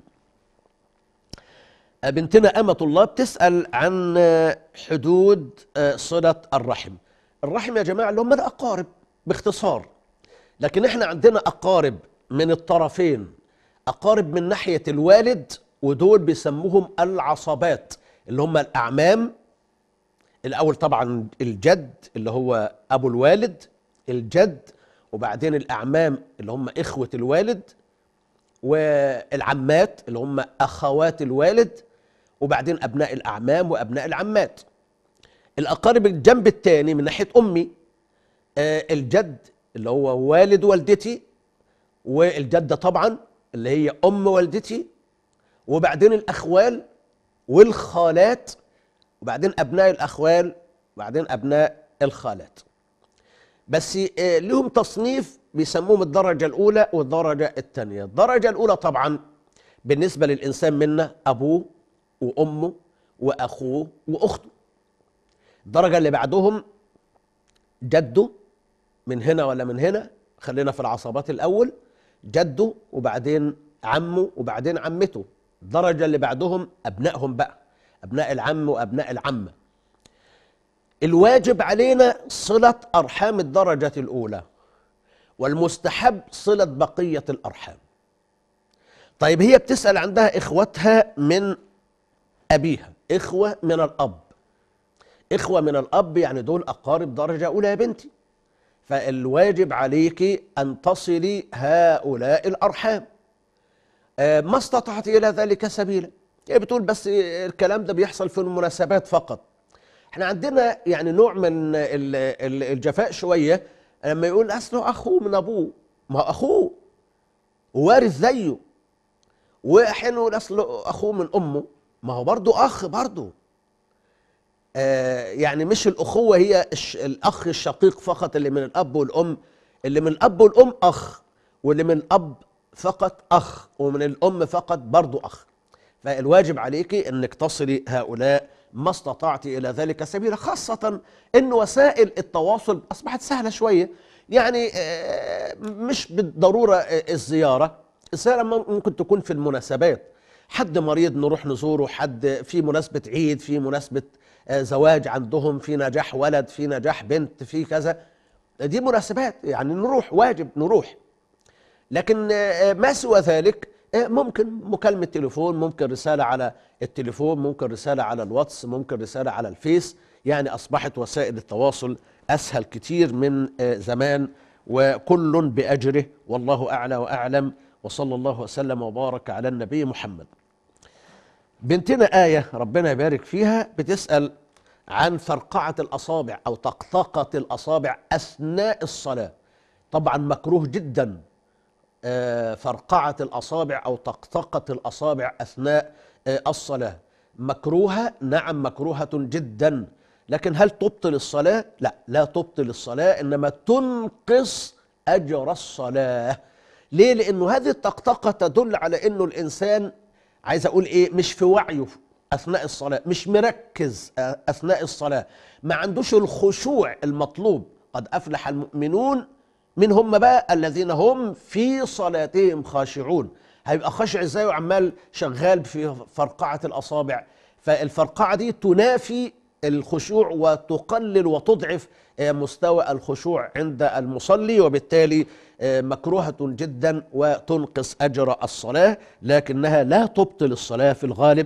بنتنا أمة الله بتسأل عن حدود صلة الرحم الرحم يا جماعة اللي هم الأقارب باختصار لكن احنا عندنا أقارب من الطرفين أقارب من ناحية الوالد ودول بيسموهم العصبات اللي هم الأعمام الأول طبعا الجد اللي هو أبو الوالد الجد وبعدين الأعمام اللي هم إخوة الوالد والعمات اللي هم أخوات الوالد وبعدين أبناء الأعمام وأبناء العمات الأقارب الجنب الثاني من ناحية أمي آه الجد اللي هو والد والدتي والجدة طبعا اللي هي أم والدتي وبعدين الأخوال والخالات وبعدين أبناء الأخوال وبعدين أبناء الخالات بس آه لهم تصنيف بيسموهم الدرجة الأولى والدرجة الثانية الدرجة الأولى طبعا بالنسبة للإنسان منا أبوه وأمه وأخوه وأخته الدرجة اللي بعدهم جده من هنا ولا من هنا خلينا في العصبات الأول جده وبعدين عمه وبعدين عمته الدرجة اللي بعدهم أبنائهم بقى أبناء العم وأبناء العمة الواجب علينا صلة أرحام الدرجة الأولى والمستحب صلة بقية الأرحام طيب هي بتسأل عندها إخوتها من أبيها إخوة من الأب إخوة من الأب يعني دول أقارب درجة أولى يا بنتي فالواجب عليك أن تصلي هؤلاء الأرحام آه، ما استطعت إلى ذلك سبيلا هي بتقول بس الكلام ده بيحصل في المناسبات فقط احنا عندنا يعني نوع من ال- ال- الجفاء شوية لما يقول أصله أخوه من أبوه ما هو أخوه وارث زيه وأحيانا يقول أصله أخوه من أمه ما هو برضه أخ برضه آه يعني مش الأخوة هي الش- الأخ الشقيق فقط اللي من الأب والأم اللي من الأب والأم أخ واللي من الأب فقط أخ ومن الأم فقط برضه أخ فالواجب عليك أنك تصلي هؤلاء ما استطعت إلى ذلك سبيلا خاصة أن وسائل التواصل أصبحت سهلة شوية يعني آه، مش بالضرورة آه، الزيارة الزيارة ممكن تكون في المناسبات حد مريض نروح نزوره حد في مناسبة عيد في مناسبة آه، زواج عندهم في نجاح ولد في نجاح بنت في كذا دي مناسبات يعني نروح واجب نروح لكن آه، ما سوى ذلك آه، ممكن مكالمة تليفون ممكن رسالة على التليفون ممكن رسالة على الواتس ممكن رسالة على الفيس يعني أصبحت وسائل التواصل أسهل كتير من آه، زمان وكل بأجره والله أعلى وأعلم وصلى الله وسلم وبارك على النبي محمد بنتنا آية ربنا يبارك فيها بتسأل عن فرقعة الأصابع أو طقطقة الأصابع أثناء الصلاة طبعا مكروه جدا آه، فرقعة الأصابع أو طقطقة الأصابع أثناء آه، الصلاة مكروهة نعم مكروهة جدا لكن هل تبطل الصلاة؟ لا لا تبطل الصلاة إنما تنقص أجر الصلاة ليه؟ لأنه هذه الطقطقة تدل على أنه الإنسان عايز أقول إيه مش في وعيه أثناء الصلاة مش مركز آه، أثناء الصلاة ما عندوش الخشوع المطلوب قد أفلح المؤمنون من هم بقى الذين هم في صلاتهم خاشعون هيبقى خاشع ازاي وعمال شغال في فرقعة الأصابع فالفرقعة دي تنافي الخشوع وتقلل وتضعف آه، مستوى الخشوع عند المصلي وبالتالي آه، مكروهة جدا وتنقص أجر الصلاة لكنها لا تبطل الصلاة في الغالب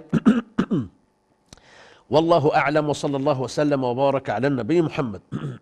والله أعلم وصلى الله وسلم وبارك على النبي محمد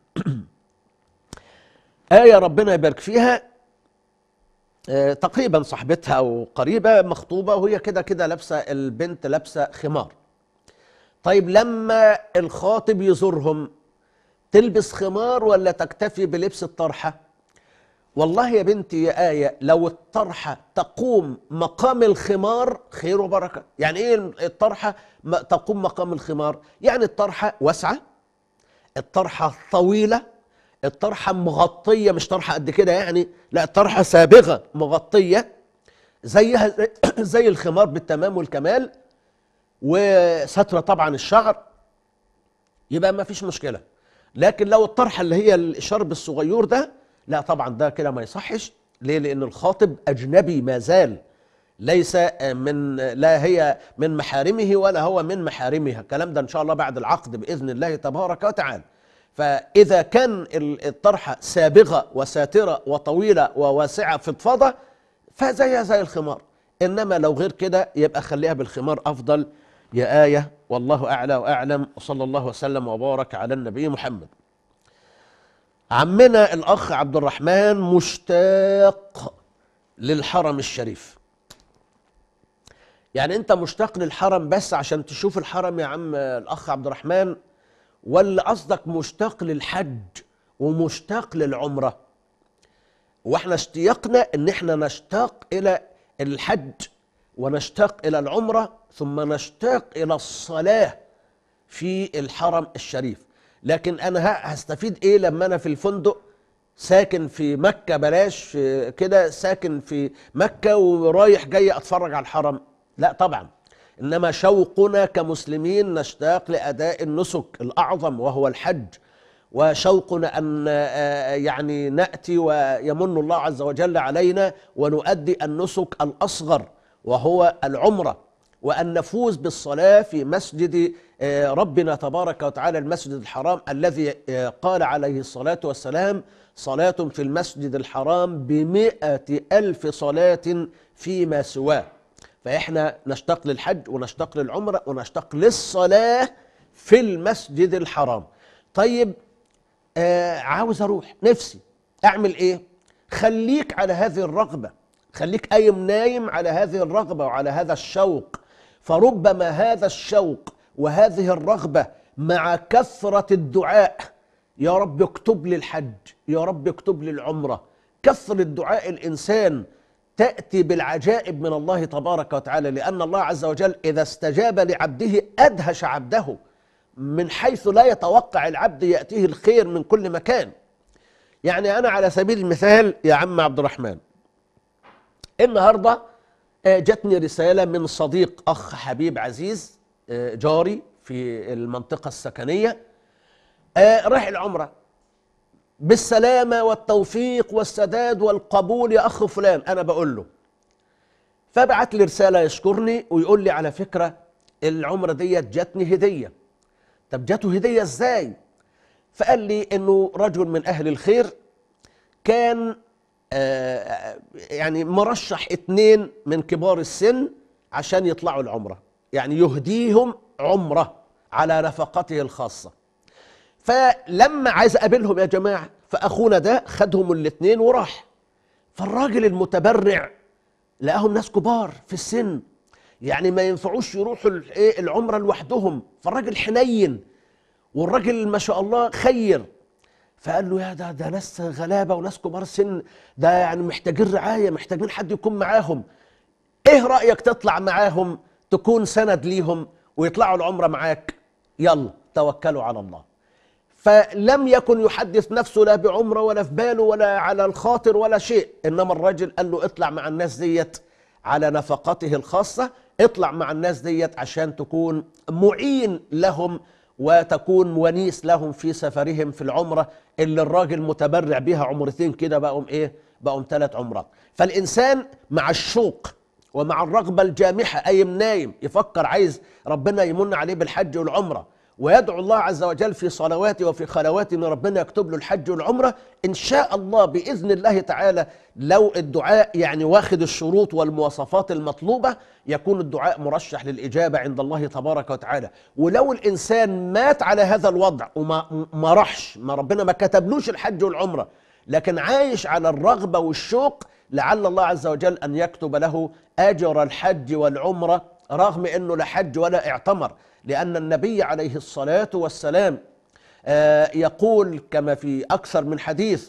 آية ربنا يبارك فيها آه، تقريبا صاحبتها أو قريبة مخطوبة وهي كده كده لابسة البنت لابسة خمار طيب لما الخاطب يزورهم تلبس خمار ولا تكتفي بلبس الطرحة والله يا بنتي يا آية لو الطرحة تقوم مقام الخمار خير وبركة يعني ايه الطرحة م- تقوم مقام الخمار يعني الطرحة واسعة الطرحة طويلة الطرحة مغطية مش طرحة قد كده يعني لا الطرحة سابغة مغطية زيها زي الخمار بالتمام والكمال وسترة طبعا الشعر يبقى ما فيش مشكلة لكن لو الطرحة اللي هي الشرب الصغير ده لا طبعا ده كده ما يصحش ليه لأن الخاطب أجنبي ما زال ليس من لا هي من محارمه ولا هو من محارمها الكلام ده إن شاء الله بعد العقد بإذن الله تبارك وتعالى فإذا كان ال- الطرحة سابغة وساترة وطويلة وواسعة فضفاضة فزيها زي الخمار إنما لو غير كده يبقى خليها بالخمار أفضل يا آية والله أعلى وأعلم وصلى الله وسلم وبارك على النبي محمد عمنا الأخ عبد الرحمن مشتاق للحرم الشريف يعني أنت مشتاق للحرم بس عشان تشوف الحرم يا عم الأخ عبد الرحمن ولا قصدك مشتاق للحج ومشتاق للعمرة واحنا اشتياقنا ان احنا نشتاق الى الحج ونشتاق الى العمرة ثم نشتاق الى الصلاة في الحرم الشريف لكن انا ه- هستفيد ايه لما انا في الفندق ساكن في مكة بلاش آه، كده ساكن في مكة ورايح جاي اتفرج على الحرم لا طبعا انما شوقنا كمسلمين نشتاق لاداء النسك الاعظم وهو الحج وشوقنا ان آه، يعني ناتي ويمن الله عز وجل علينا ونؤدي النسك الاصغر وهو العمره وان نفوز بالصلاه في مسجد آه، ربنا تبارك وتعالى المسجد الحرام الذي آه، قال عليه الصلاه والسلام صلاه في المسجد الحرام بمئة الف صلاه فيما سواه فإحنا نشتاق للحج ونشتاق للعمرة ونشتاق للصلاة في المسجد الحرام طيب آه عاوز أروح نفسي اعمل ايه خليك على هذه الرغبه خليك قايم نايم على هذه الرغبه وعلى هذا الشوق فربما هذا الشوق وهذه الرغبه مع كثره الدعاء يا رب اكتب لي الحج يا رب اكتب لي العمره كثر الدعاء الانسان تاتي بالعجائب من الله تبارك وتعالى لان الله عز وجل اذا استجاب لعبده ادهش عبده من حيث لا يتوقع العبد ياتيه الخير من كل مكان يعني انا على سبيل المثال يا عم عبد الرحمن النهارده آه، جاتني رساله من صديق اخ حبيب عزيز آه، جاري في المنطقه السكنيه آه، رايح العمره بالسلامه والتوفيق والسداد والقبول يا اخ فلان انا بقول له فبعت لي رساله يشكرني ويقول لي على فكره العمره ديت جاتني هديه طب جاته هديه ازاي فقال لي انه رجل من اهل الخير كان آه، يعني مرشح اتنين من كبار السن عشان يطلعوا العمره يعني يهديهم عمره على نفقته الخاصه فلما عايز اقابلهم يا جماعه فاخونا ده خدهم الاثنين وراح فالراجل المتبرع لقاهم ناس كبار في السن يعني ما ينفعوش يروحوا ال- إيه العمره لوحدهم فالراجل حنين والراجل ما شاء الله خير فقال له يا ده ده ناس غلابه وناس كبار سن ده يعني محتاجين رعايه محتاجين حد يكون معاهم ايه رايك تطلع معاهم تكون سند ليهم ويطلعوا العمره معاك يلا توكلوا على الله فلم يكن يحدث نفسه لا بعمره ولا في باله ولا على الخاطر ولا شيء انما الرجل قال له اطلع مع الناس ديت على نفقته الخاصه اطلع مع الناس ديت عشان تكون معين لهم وتكون ونيس لهم في سفرهم في العمره اللي الراجل متبرع بيها عمرتين كده بقوا ايه بقوا ثلاث عمرات فالانسان مع الشوق ومع الرغبه الجامحه قايم نايم يفكر عايز ربنا يمن عليه بالحج والعمره ويدعو الله عز وجل في صلواته وفي خلواته ان ربنا يكتب له الحج والعمره ان شاء الله باذن الله تعالى لو الدعاء يعني واخد الشروط والمواصفات المطلوبه يكون الدعاء مرشح للاجابه عند الله تبارك وتعالى ولو الانسان مات على هذا الوضع وما ما راحش ما ربنا ما كتبلوش الحج والعمره لكن عايش على الرغبه والشوق لعل الله عز وجل ان يكتب له اجر الحج والعمره رغم انه لا حج ولا اعتمر لأن النبي عليه الصلاة والسلام آه، يقول كما في أكثر من حديث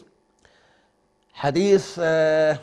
حديث آه،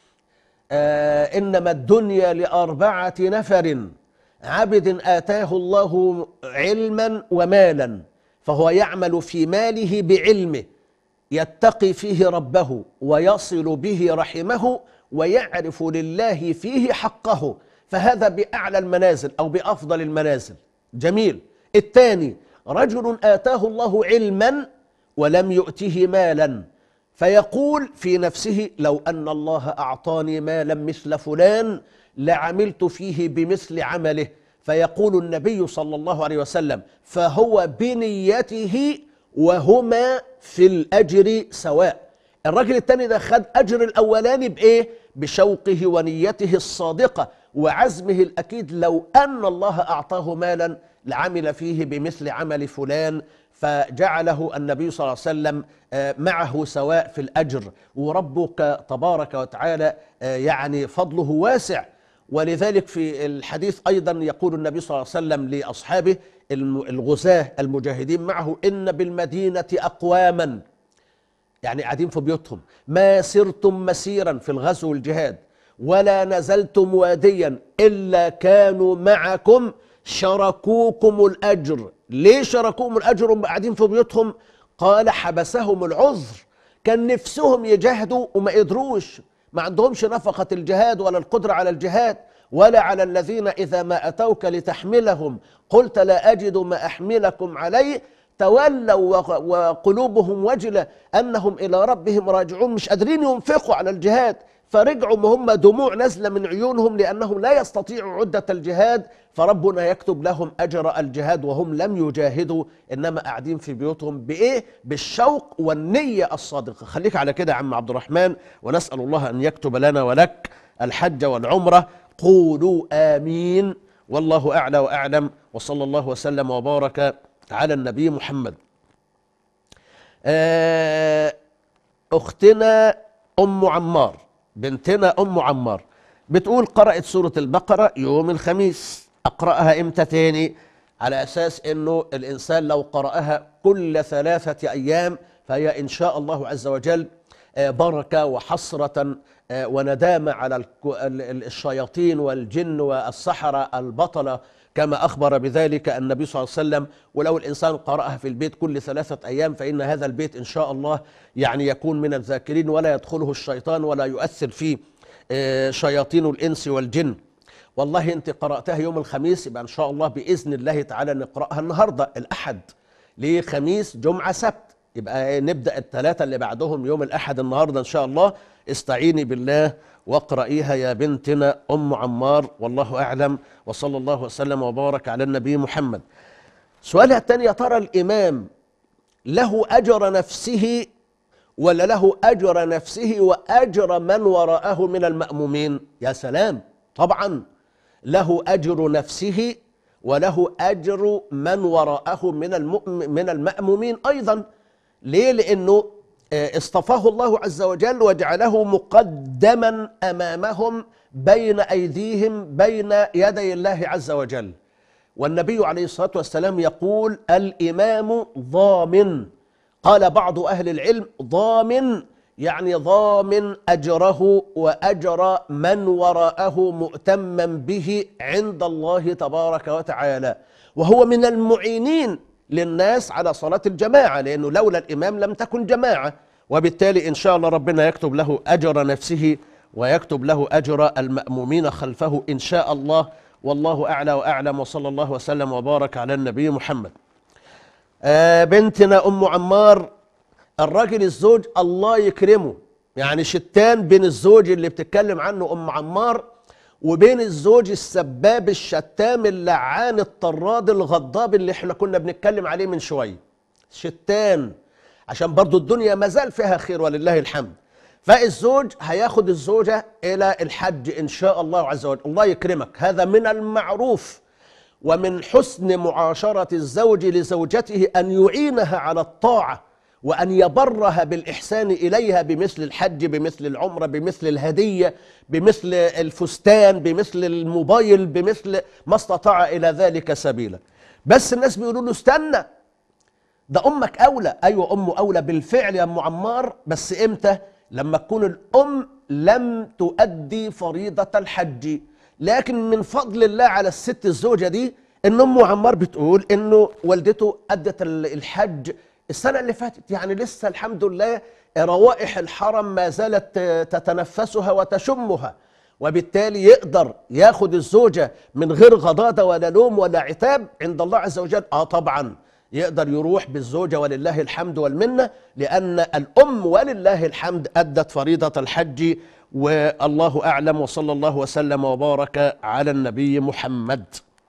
آه، إنما الدنيا لأربعة نفر عبد آتاه الله علما ومالا فهو يعمل في ماله بعلمه يتقي فيه ربه ويصل به رحمه ويعرف لله فيه حقه فهذا بأعلى المنازل أو بأفضل المنازل جميل الثاني رجل آتاه الله علما ولم يؤته مالا فيقول في نفسه لو أن الله أعطاني مالا مثل فلان لعملت فيه بمثل عمله فيقول النبي صلى الله عليه وسلم فهو بنيته وهما في الأجر سواء الراجل الثاني ده خد أجر الأولاني بإيه؟ بشوقه ونيته الصادقة وعزمه الأكيد لو أن الله أعطاه مالا لعمل فيه بمثل عمل فلان فجعله النبي صلى الله عليه وسلم آه، معه سواء في الأجر وربك تبارك وتعالى آه، يعني فضله واسع ولذلك في الحديث أيضا يقول النبي صلى الله عليه وسلم لأصحابه الم- الغزاة المجاهدين معه إن بالمدينة أقواما يعني قاعدين في بيوتهم ما سرتم مسيرا في الغزو والجهاد ولا نزلتم واديا إلا كانوا معكم شركوكم الأجر ليه شركوهم الأجر وهم قاعدين في بيوتهم قال حبسهم العذر كان نفسهم يجاهدوا وما قدروش ما عندهمش نفقة الجهاد ولا القدرة على الجهاد ولا على الذين إذا ما أتوك لتحملهم قلت لا أجد ما أحملكم عليه تولوا وق- وقلوبهم وجلة أنهم إلى ربهم راجعون مش قادرين ينفقوا على الجهاد فرجعوا ما هم دموع نازلة من عيونهم لأنهم لا يستطيعوا عدة الجهاد فربنا يكتب لهم أجر الجهاد وهم لم يجاهدوا إنما قاعدين في بيوتهم بإيه؟ بالشوق والنية الصادقة خليك على كده يا عم عبد الرحمن ونسأل الله أن يكتب لنا ولك الحج والعمرة قولوا آمين والله أعلى وأعلم وصلى الله وسلم وبارك على النبي محمد آه اختنا ام عمار بنتنا ام عمار بتقول قرأت سورة البقرة يوم الخميس اقرأها امتى تاني على اساس انه الانسان لو قرأها كل ثلاثة ايام فهي ان شاء الله عز وجل آه، بركة وحسرة آه، وندامة على الك- ال- ال- الشياطين والجن والسحرة البطلة كما أخبر بذلك النبي صلى الله عليه وسلم ولو الإنسان قرأها في البيت كل ثلاثة أيام فإن هذا البيت إن شاء الله يعني يكون من الذاكرين ولا يدخله الشيطان ولا يؤثر فيه آه، شياطين الإنس والجن والله أنت قرأتها يوم الخميس يبقى إن شاء الله بإذن الله تعالى نقرأها النهاردة الأحد ليه خميس جمعة سبت يبقى نبدأ الثلاثة اللي بعدهم يوم الأحد النهاردة إن شاء الله استعيني بالله واقرأيها يا بنتنا أم عمار والله أعلم وصلى الله وسلم وبارك على النبي محمد سؤالها الثاني يا ترى الإمام له أجر نفسه ولا له أجر نفسه وأجر من وراءه من المأمومين يا سلام طبعا له أجر نفسه وله أجر من وراءه من المؤمن من المأمومين أيضا ليه لأنه آه، اصطفاه الله عز وجل وجعله مقدما أمامهم بين أيديهم بين يدي الله عز وجل والنبي عليه الصلاة والسلام يقول الإمام ضامن قال بعض أهل العلم ضامن يعني ضامن أجره وأجر من وراءه مؤتما به عند الله تبارك وتعالى وهو من المعينين للناس على صلاة الجماعة لأنه لولا الإمام لم تكن جماعة وبالتالي إن شاء الله ربنا يكتب له أجر نفسه ويكتب له أجر المأمومين خلفه إن شاء الله والله أعلى وأعلم وصلى الله وسلم وبارك على النبي محمد آه بنتنا أم عمار الراجل الزوج الله يكرمه يعني شتان بين الزوج اللي بتتكلم عنه أم عمار وبين الزوج السباب الشتام اللعان الطراد الغضاب اللي احنا كنا بنتكلم عليه من شوية شتان عشان برضو الدنيا ما زال فيها خير ولله الحمد فالزوج هياخد الزوجة إلى الحج إن شاء الله عز وجل الله يكرمك هذا من المعروف ومن حسن معاشرة الزوج لزوجته أن يعينها على الطاعة وأن يبرها بالإحسان إليها بمثل الحج بمثل العمرة بمثل الهدية بمثل الفستان بمثل الموبايل بمثل ما استطاع إلى ذلك سبيلا بس الناس بيقولوا له استنى ده أمك أولى أيوة أمه أولى بالفعل يا أم عمار بس إمتى لما تكون الأم لم تؤدي فريضة الحج لكن من فضل الله على الست الزوجة دي إن أم عمار بتقول إنه والدته أدت ال- الحج السنة اللي فاتت يعني لسه الحمد لله روائح الحرم ما زالت تتنفسها وتشمها وبالتالي يقدر ياخد الزوجة من غير غضاضة ولا لوم ولا عتاب عند الله عز وجل آه طبعا يقدر يروح بالزوجة ولله الحمد والمنة لأن الأم ولله الحمد أدت فريضة الحج والله أعلم وصلى الله وسلم وبارك على النبي محمد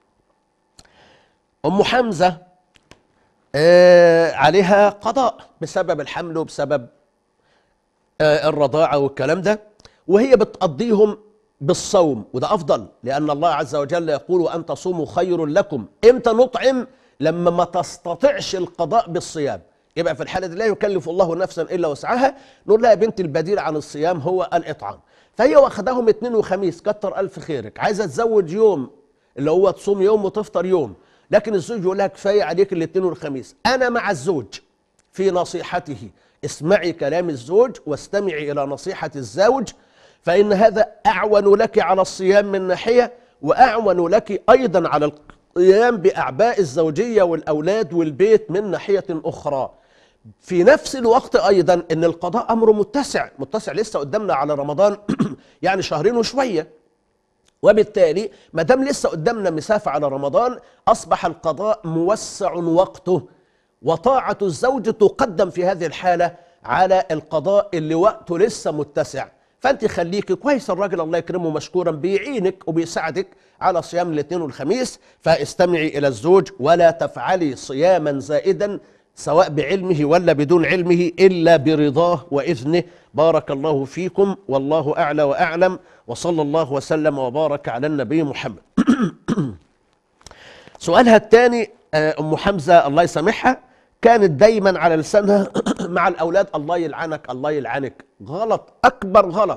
أم حمزة آه عليها قضاء بسبب الحمل وبسبب آه الرضاعة والكلام ده وهي بتقضيهم بالصوم وده أفضل لأن الله عز وجل يقول وأن تصوموا خير لكم إمتى نطعم لما ما تستطيعش القضاء بالصيام يبقى في الحالة دي لا يكلف الله نفسا إلا وسعها نقول لها يا بنت البديل عن الصيام هو الإطعام فهي واخداهم اثنين وخميس كتر ألف خيرك عايزة تزود يوم اللي هو تصوم يوم وتفطر يوم لكن الزوج يقول لها كفاية عليك الاثنين والخميس أنا مع الزوج في نصيحته اسمعي كلام الزوج واستمعي إلى نصيحة الزوج فإن هذا أعون لك على الصيام من ناحية وأعون لك أيضا على القيام بأعباء الزوجية والأولاد والبيت من ناحية أخرى في نفس الوقت أيضا أن القضاء أمر متسع متسع لسه قدامنا على رمضان يعني شهرين وشوية وبالتالي ما دام لسه قدامنا مسافة على رمضان أصبح القضاء موسع وقته وطاعة الزوج تقدم في هذه الحالة على القضاء اللي وقته لسه متسع فأنت خليك كويس الراجل الله يكرمه مشكورا بيعينك وبيساعدك على صيام الاثنين والخميس فاستمعي إلى الزوج ولا تفعلي صياما زائدا سواء بعلمه ولا بدون علمه إلا برضاه وإذنه بارك الله فيكم والله أعلى وأعلم وصلى الله وسلم وبارك على النبي محمد سؤالها الثاني أم حمزة الله يسامحها كانت دايما على لسانها مع الاولاد الله يلعنك الله يلعنك غلط اكبر غلط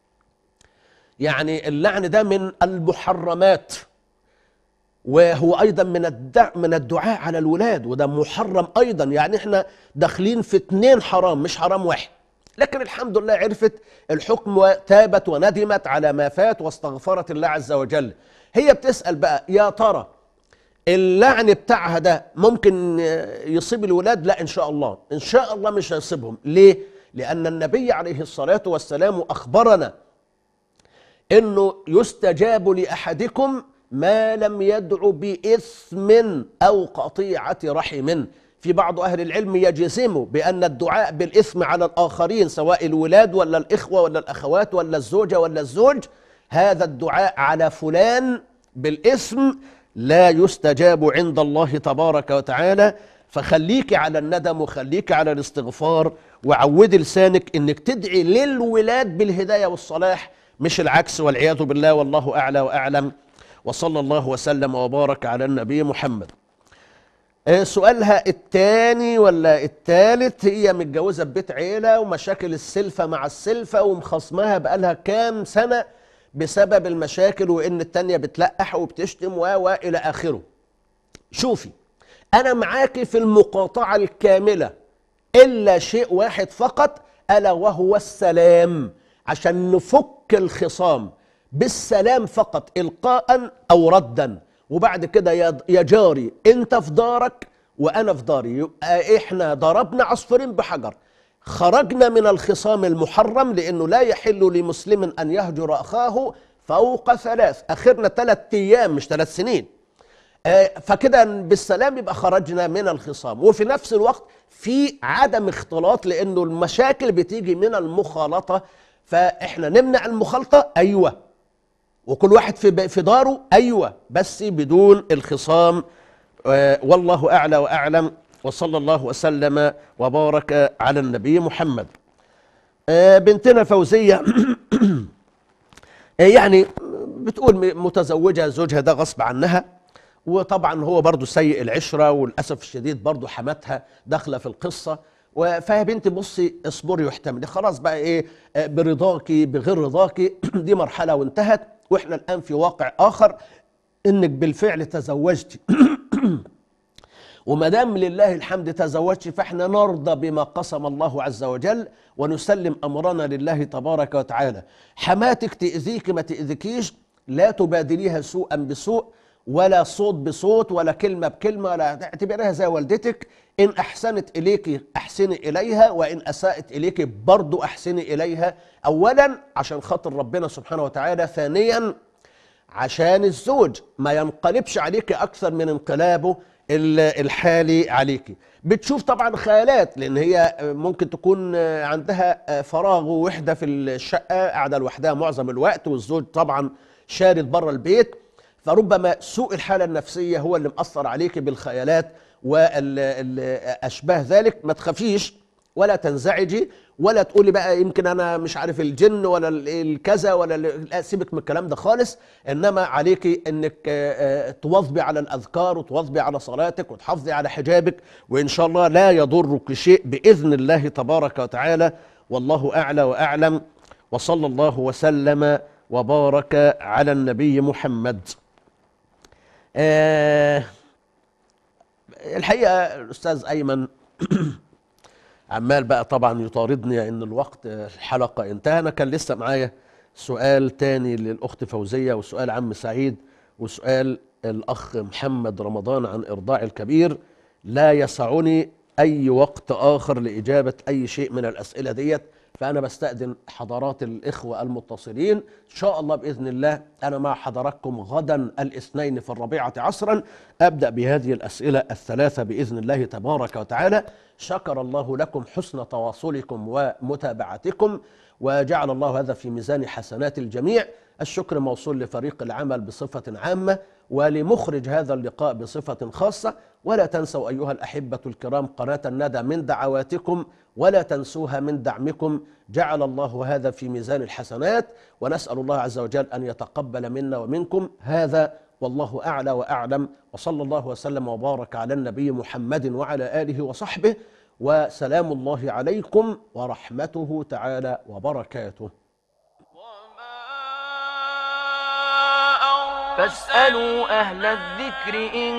يعني اللعن ده من المحرمات وهو ايضا من الدع من الدعاء على الولاد وده محرم ايضا يعني احنا داخلين في اتنين حرام مش حرام واحد لكن الحمد لله عرفت الحكم وتابت وندمت على ما فات واستغفرت الله عز وجل هي بتسأل بقى يا ترى اللعن بتاعها ده ممكن يصيب الولاد لا ان شاء الله ان شاء الله مش هيصيبهم ليه لان النبي عليه الصلاة والسلام اخبرنا انه يستجاب لاحدكم ما لم يدعو باثم او قطيعه رحم في بعض اهل العلم يجزموا بان الدعاء بالاثم على الاخرين سواء الولاد ولا الاخوه ولا الاخوات ولا الزوجه ولا الزوج هذا الدعاء على فلان بالاثم لا يستجاب عند الله تبارك وتعالى فخليك على الندم وخليك على الاستغفار وعودي لسانك انك تدعي للولاد بالهدايه والصلاح مش العكس والعياذ بالله والله اعلى واعلم وصلى الله وسلم وبارك على النبي محمد آه، سؤالها الثاني ولا الثالث هي متجوزه ببيت عيله ومشاكل السلفه مع السلفه ومخصمها بقالها كام سنه بسبب المشاكل وان التانيه بتلقح وبتشتم و و الى اخره. شوفي انا معاكي في المقاطعه الكامله الا شيء واحد فقط الا وهو السلام عشان نفك الخصام بالسلام فقط القاء او ردا وبعد كده يا يا جاري انت في دارك وانا في داري يبقى احنا ضربنا عصفورين بحجر خرجنا من الخصام المحرم لانه لا يحل لمسلم ان يهجر اخاه فوق ثلاث اخرنا ثلاث ايام مش ثلاث سنين آه، فكده بالسلام يبقى خرجنا من الخصام وفي نفس الوقت في عدم اختلاط لانه المشاكل بتيجي من المخالطه فاحنا نمنع المخالطه ايوه وكل واحد في في داره ايوه بس بدون الخصام آه، والله اعلى واعلم وصلى الله وسلم وبارك على النبي محمد آه، بنتنا فوزيه آه، يعني بتقول م- متزوجه زوجها ده غصب عنها وطبعا هو برضو سيء العشره وللاسف الشديد برضو حماتها داخله في القصه و- فيا بنتي بصي اصبري واحتملي خلاص بقى ايه آه، برضاكي بغير رضاكي دي مرحله وانتهت واحنا الان في واقع اخر انك بالفعل تزوجتي وما دام لله الحمد تزوجت فاحنا نرضى بما قسم الله عز وجل ونسلم امرنا لله تبارك وتعالى حماتك تاذيك ما تاذيكيش لا تبادليها سوءا بسوء ولا صوت بصوت ولا كلمه بكلمه ولا اعتبريها زي والدتك ان احسنت اليك احسني اليها وان اساءت اليك برضو احسني اليها اولا عشان خاطر ربنا سبحانه وتعالى ثانيا عشان الزوج ما ينقلبش عليك اكثر من انقلابه ال- الحالي عليك بتشوف طبعا خيالات لان هي ممكن تكون عندها فراغ ووحده في الشقه قاعده لوحدها معظم الوقت والزوج طبعا شارد بره البيت فربما سوء الحاله النفسيه هو اللي مأثر عليك بالخيالات واشباه ذلك ما تخافيش ولا تنزعجي ولا تقولي بقى يمكن انا مش عارف الجن ولا ال- الكذا ولا ال- لا سيبك من الكلام ده خالص انما عليكي انك آه، آه، تواظبي على الاذكار وتواظبي على صلاتك وتحافظي على حجابك وان شاء الله لا يضرك شيء باذن الله تبارك وتعالى والله اعلى واعلم وصلى الله وسلم وبارك على النبي محمد آه الحقيقه الاستاذ ايمن عمال بقى طبعا يطاردني ان الوقت الحلقه انتهى انا كان لسه معايا سؤال تاني للاخت فوزيه وسؤال عم سعيد وسؤال الاخ محمد رمضان عن ارضاع الكبير لا يسعني اي وقت اخر لاجابه اي شيء من الاسئله ديت فانا بستاذن حضرات الاخوه المتصلين ان شاء الله باذن الله انا مع حضراتكم غدا الاثنين في الرابعه عصرا ابدا بهذه الاسئله الثلاثه باذن الله تبارك وتعالى شكر الله لكم حسن تواصلكم ومتابعتكم وجعل الله هذا في ميزان حسنات الجميع الشكر موصول لفريق العمل بصفة عامة ولمخرج هذا اللقاء بصفة خاصة ولا تنسوا أيها الأحبة الكرام قناة الندى من دعواتكم ولا تنسوها من دعمكم جعل الله هذا في ميزان الحسنات ونسأل الله عز وجل أن يتقبل منا ومنكم هذا والله أعلى وأعلم وصلى الله وسلم وبارك على النبي محمد وعلى آله وصحبه وسلام الله عليكم ورحمته تعالى وبركاته فاسألوا أهل الذكر إن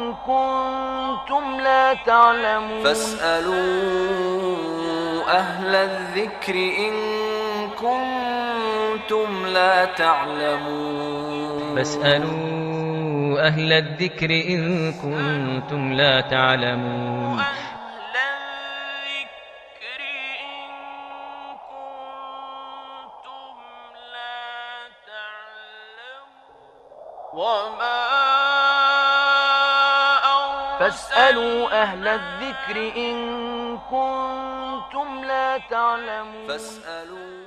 كنتم لا تعلمون فاسألوا أهل الذكر إن كنتم لا تعلمون فاسألوا أهل الذكر إن كنتم لا تعلمون وما فاسألوا أهل الذكر إن كنتم لا تعلمون فاسألوا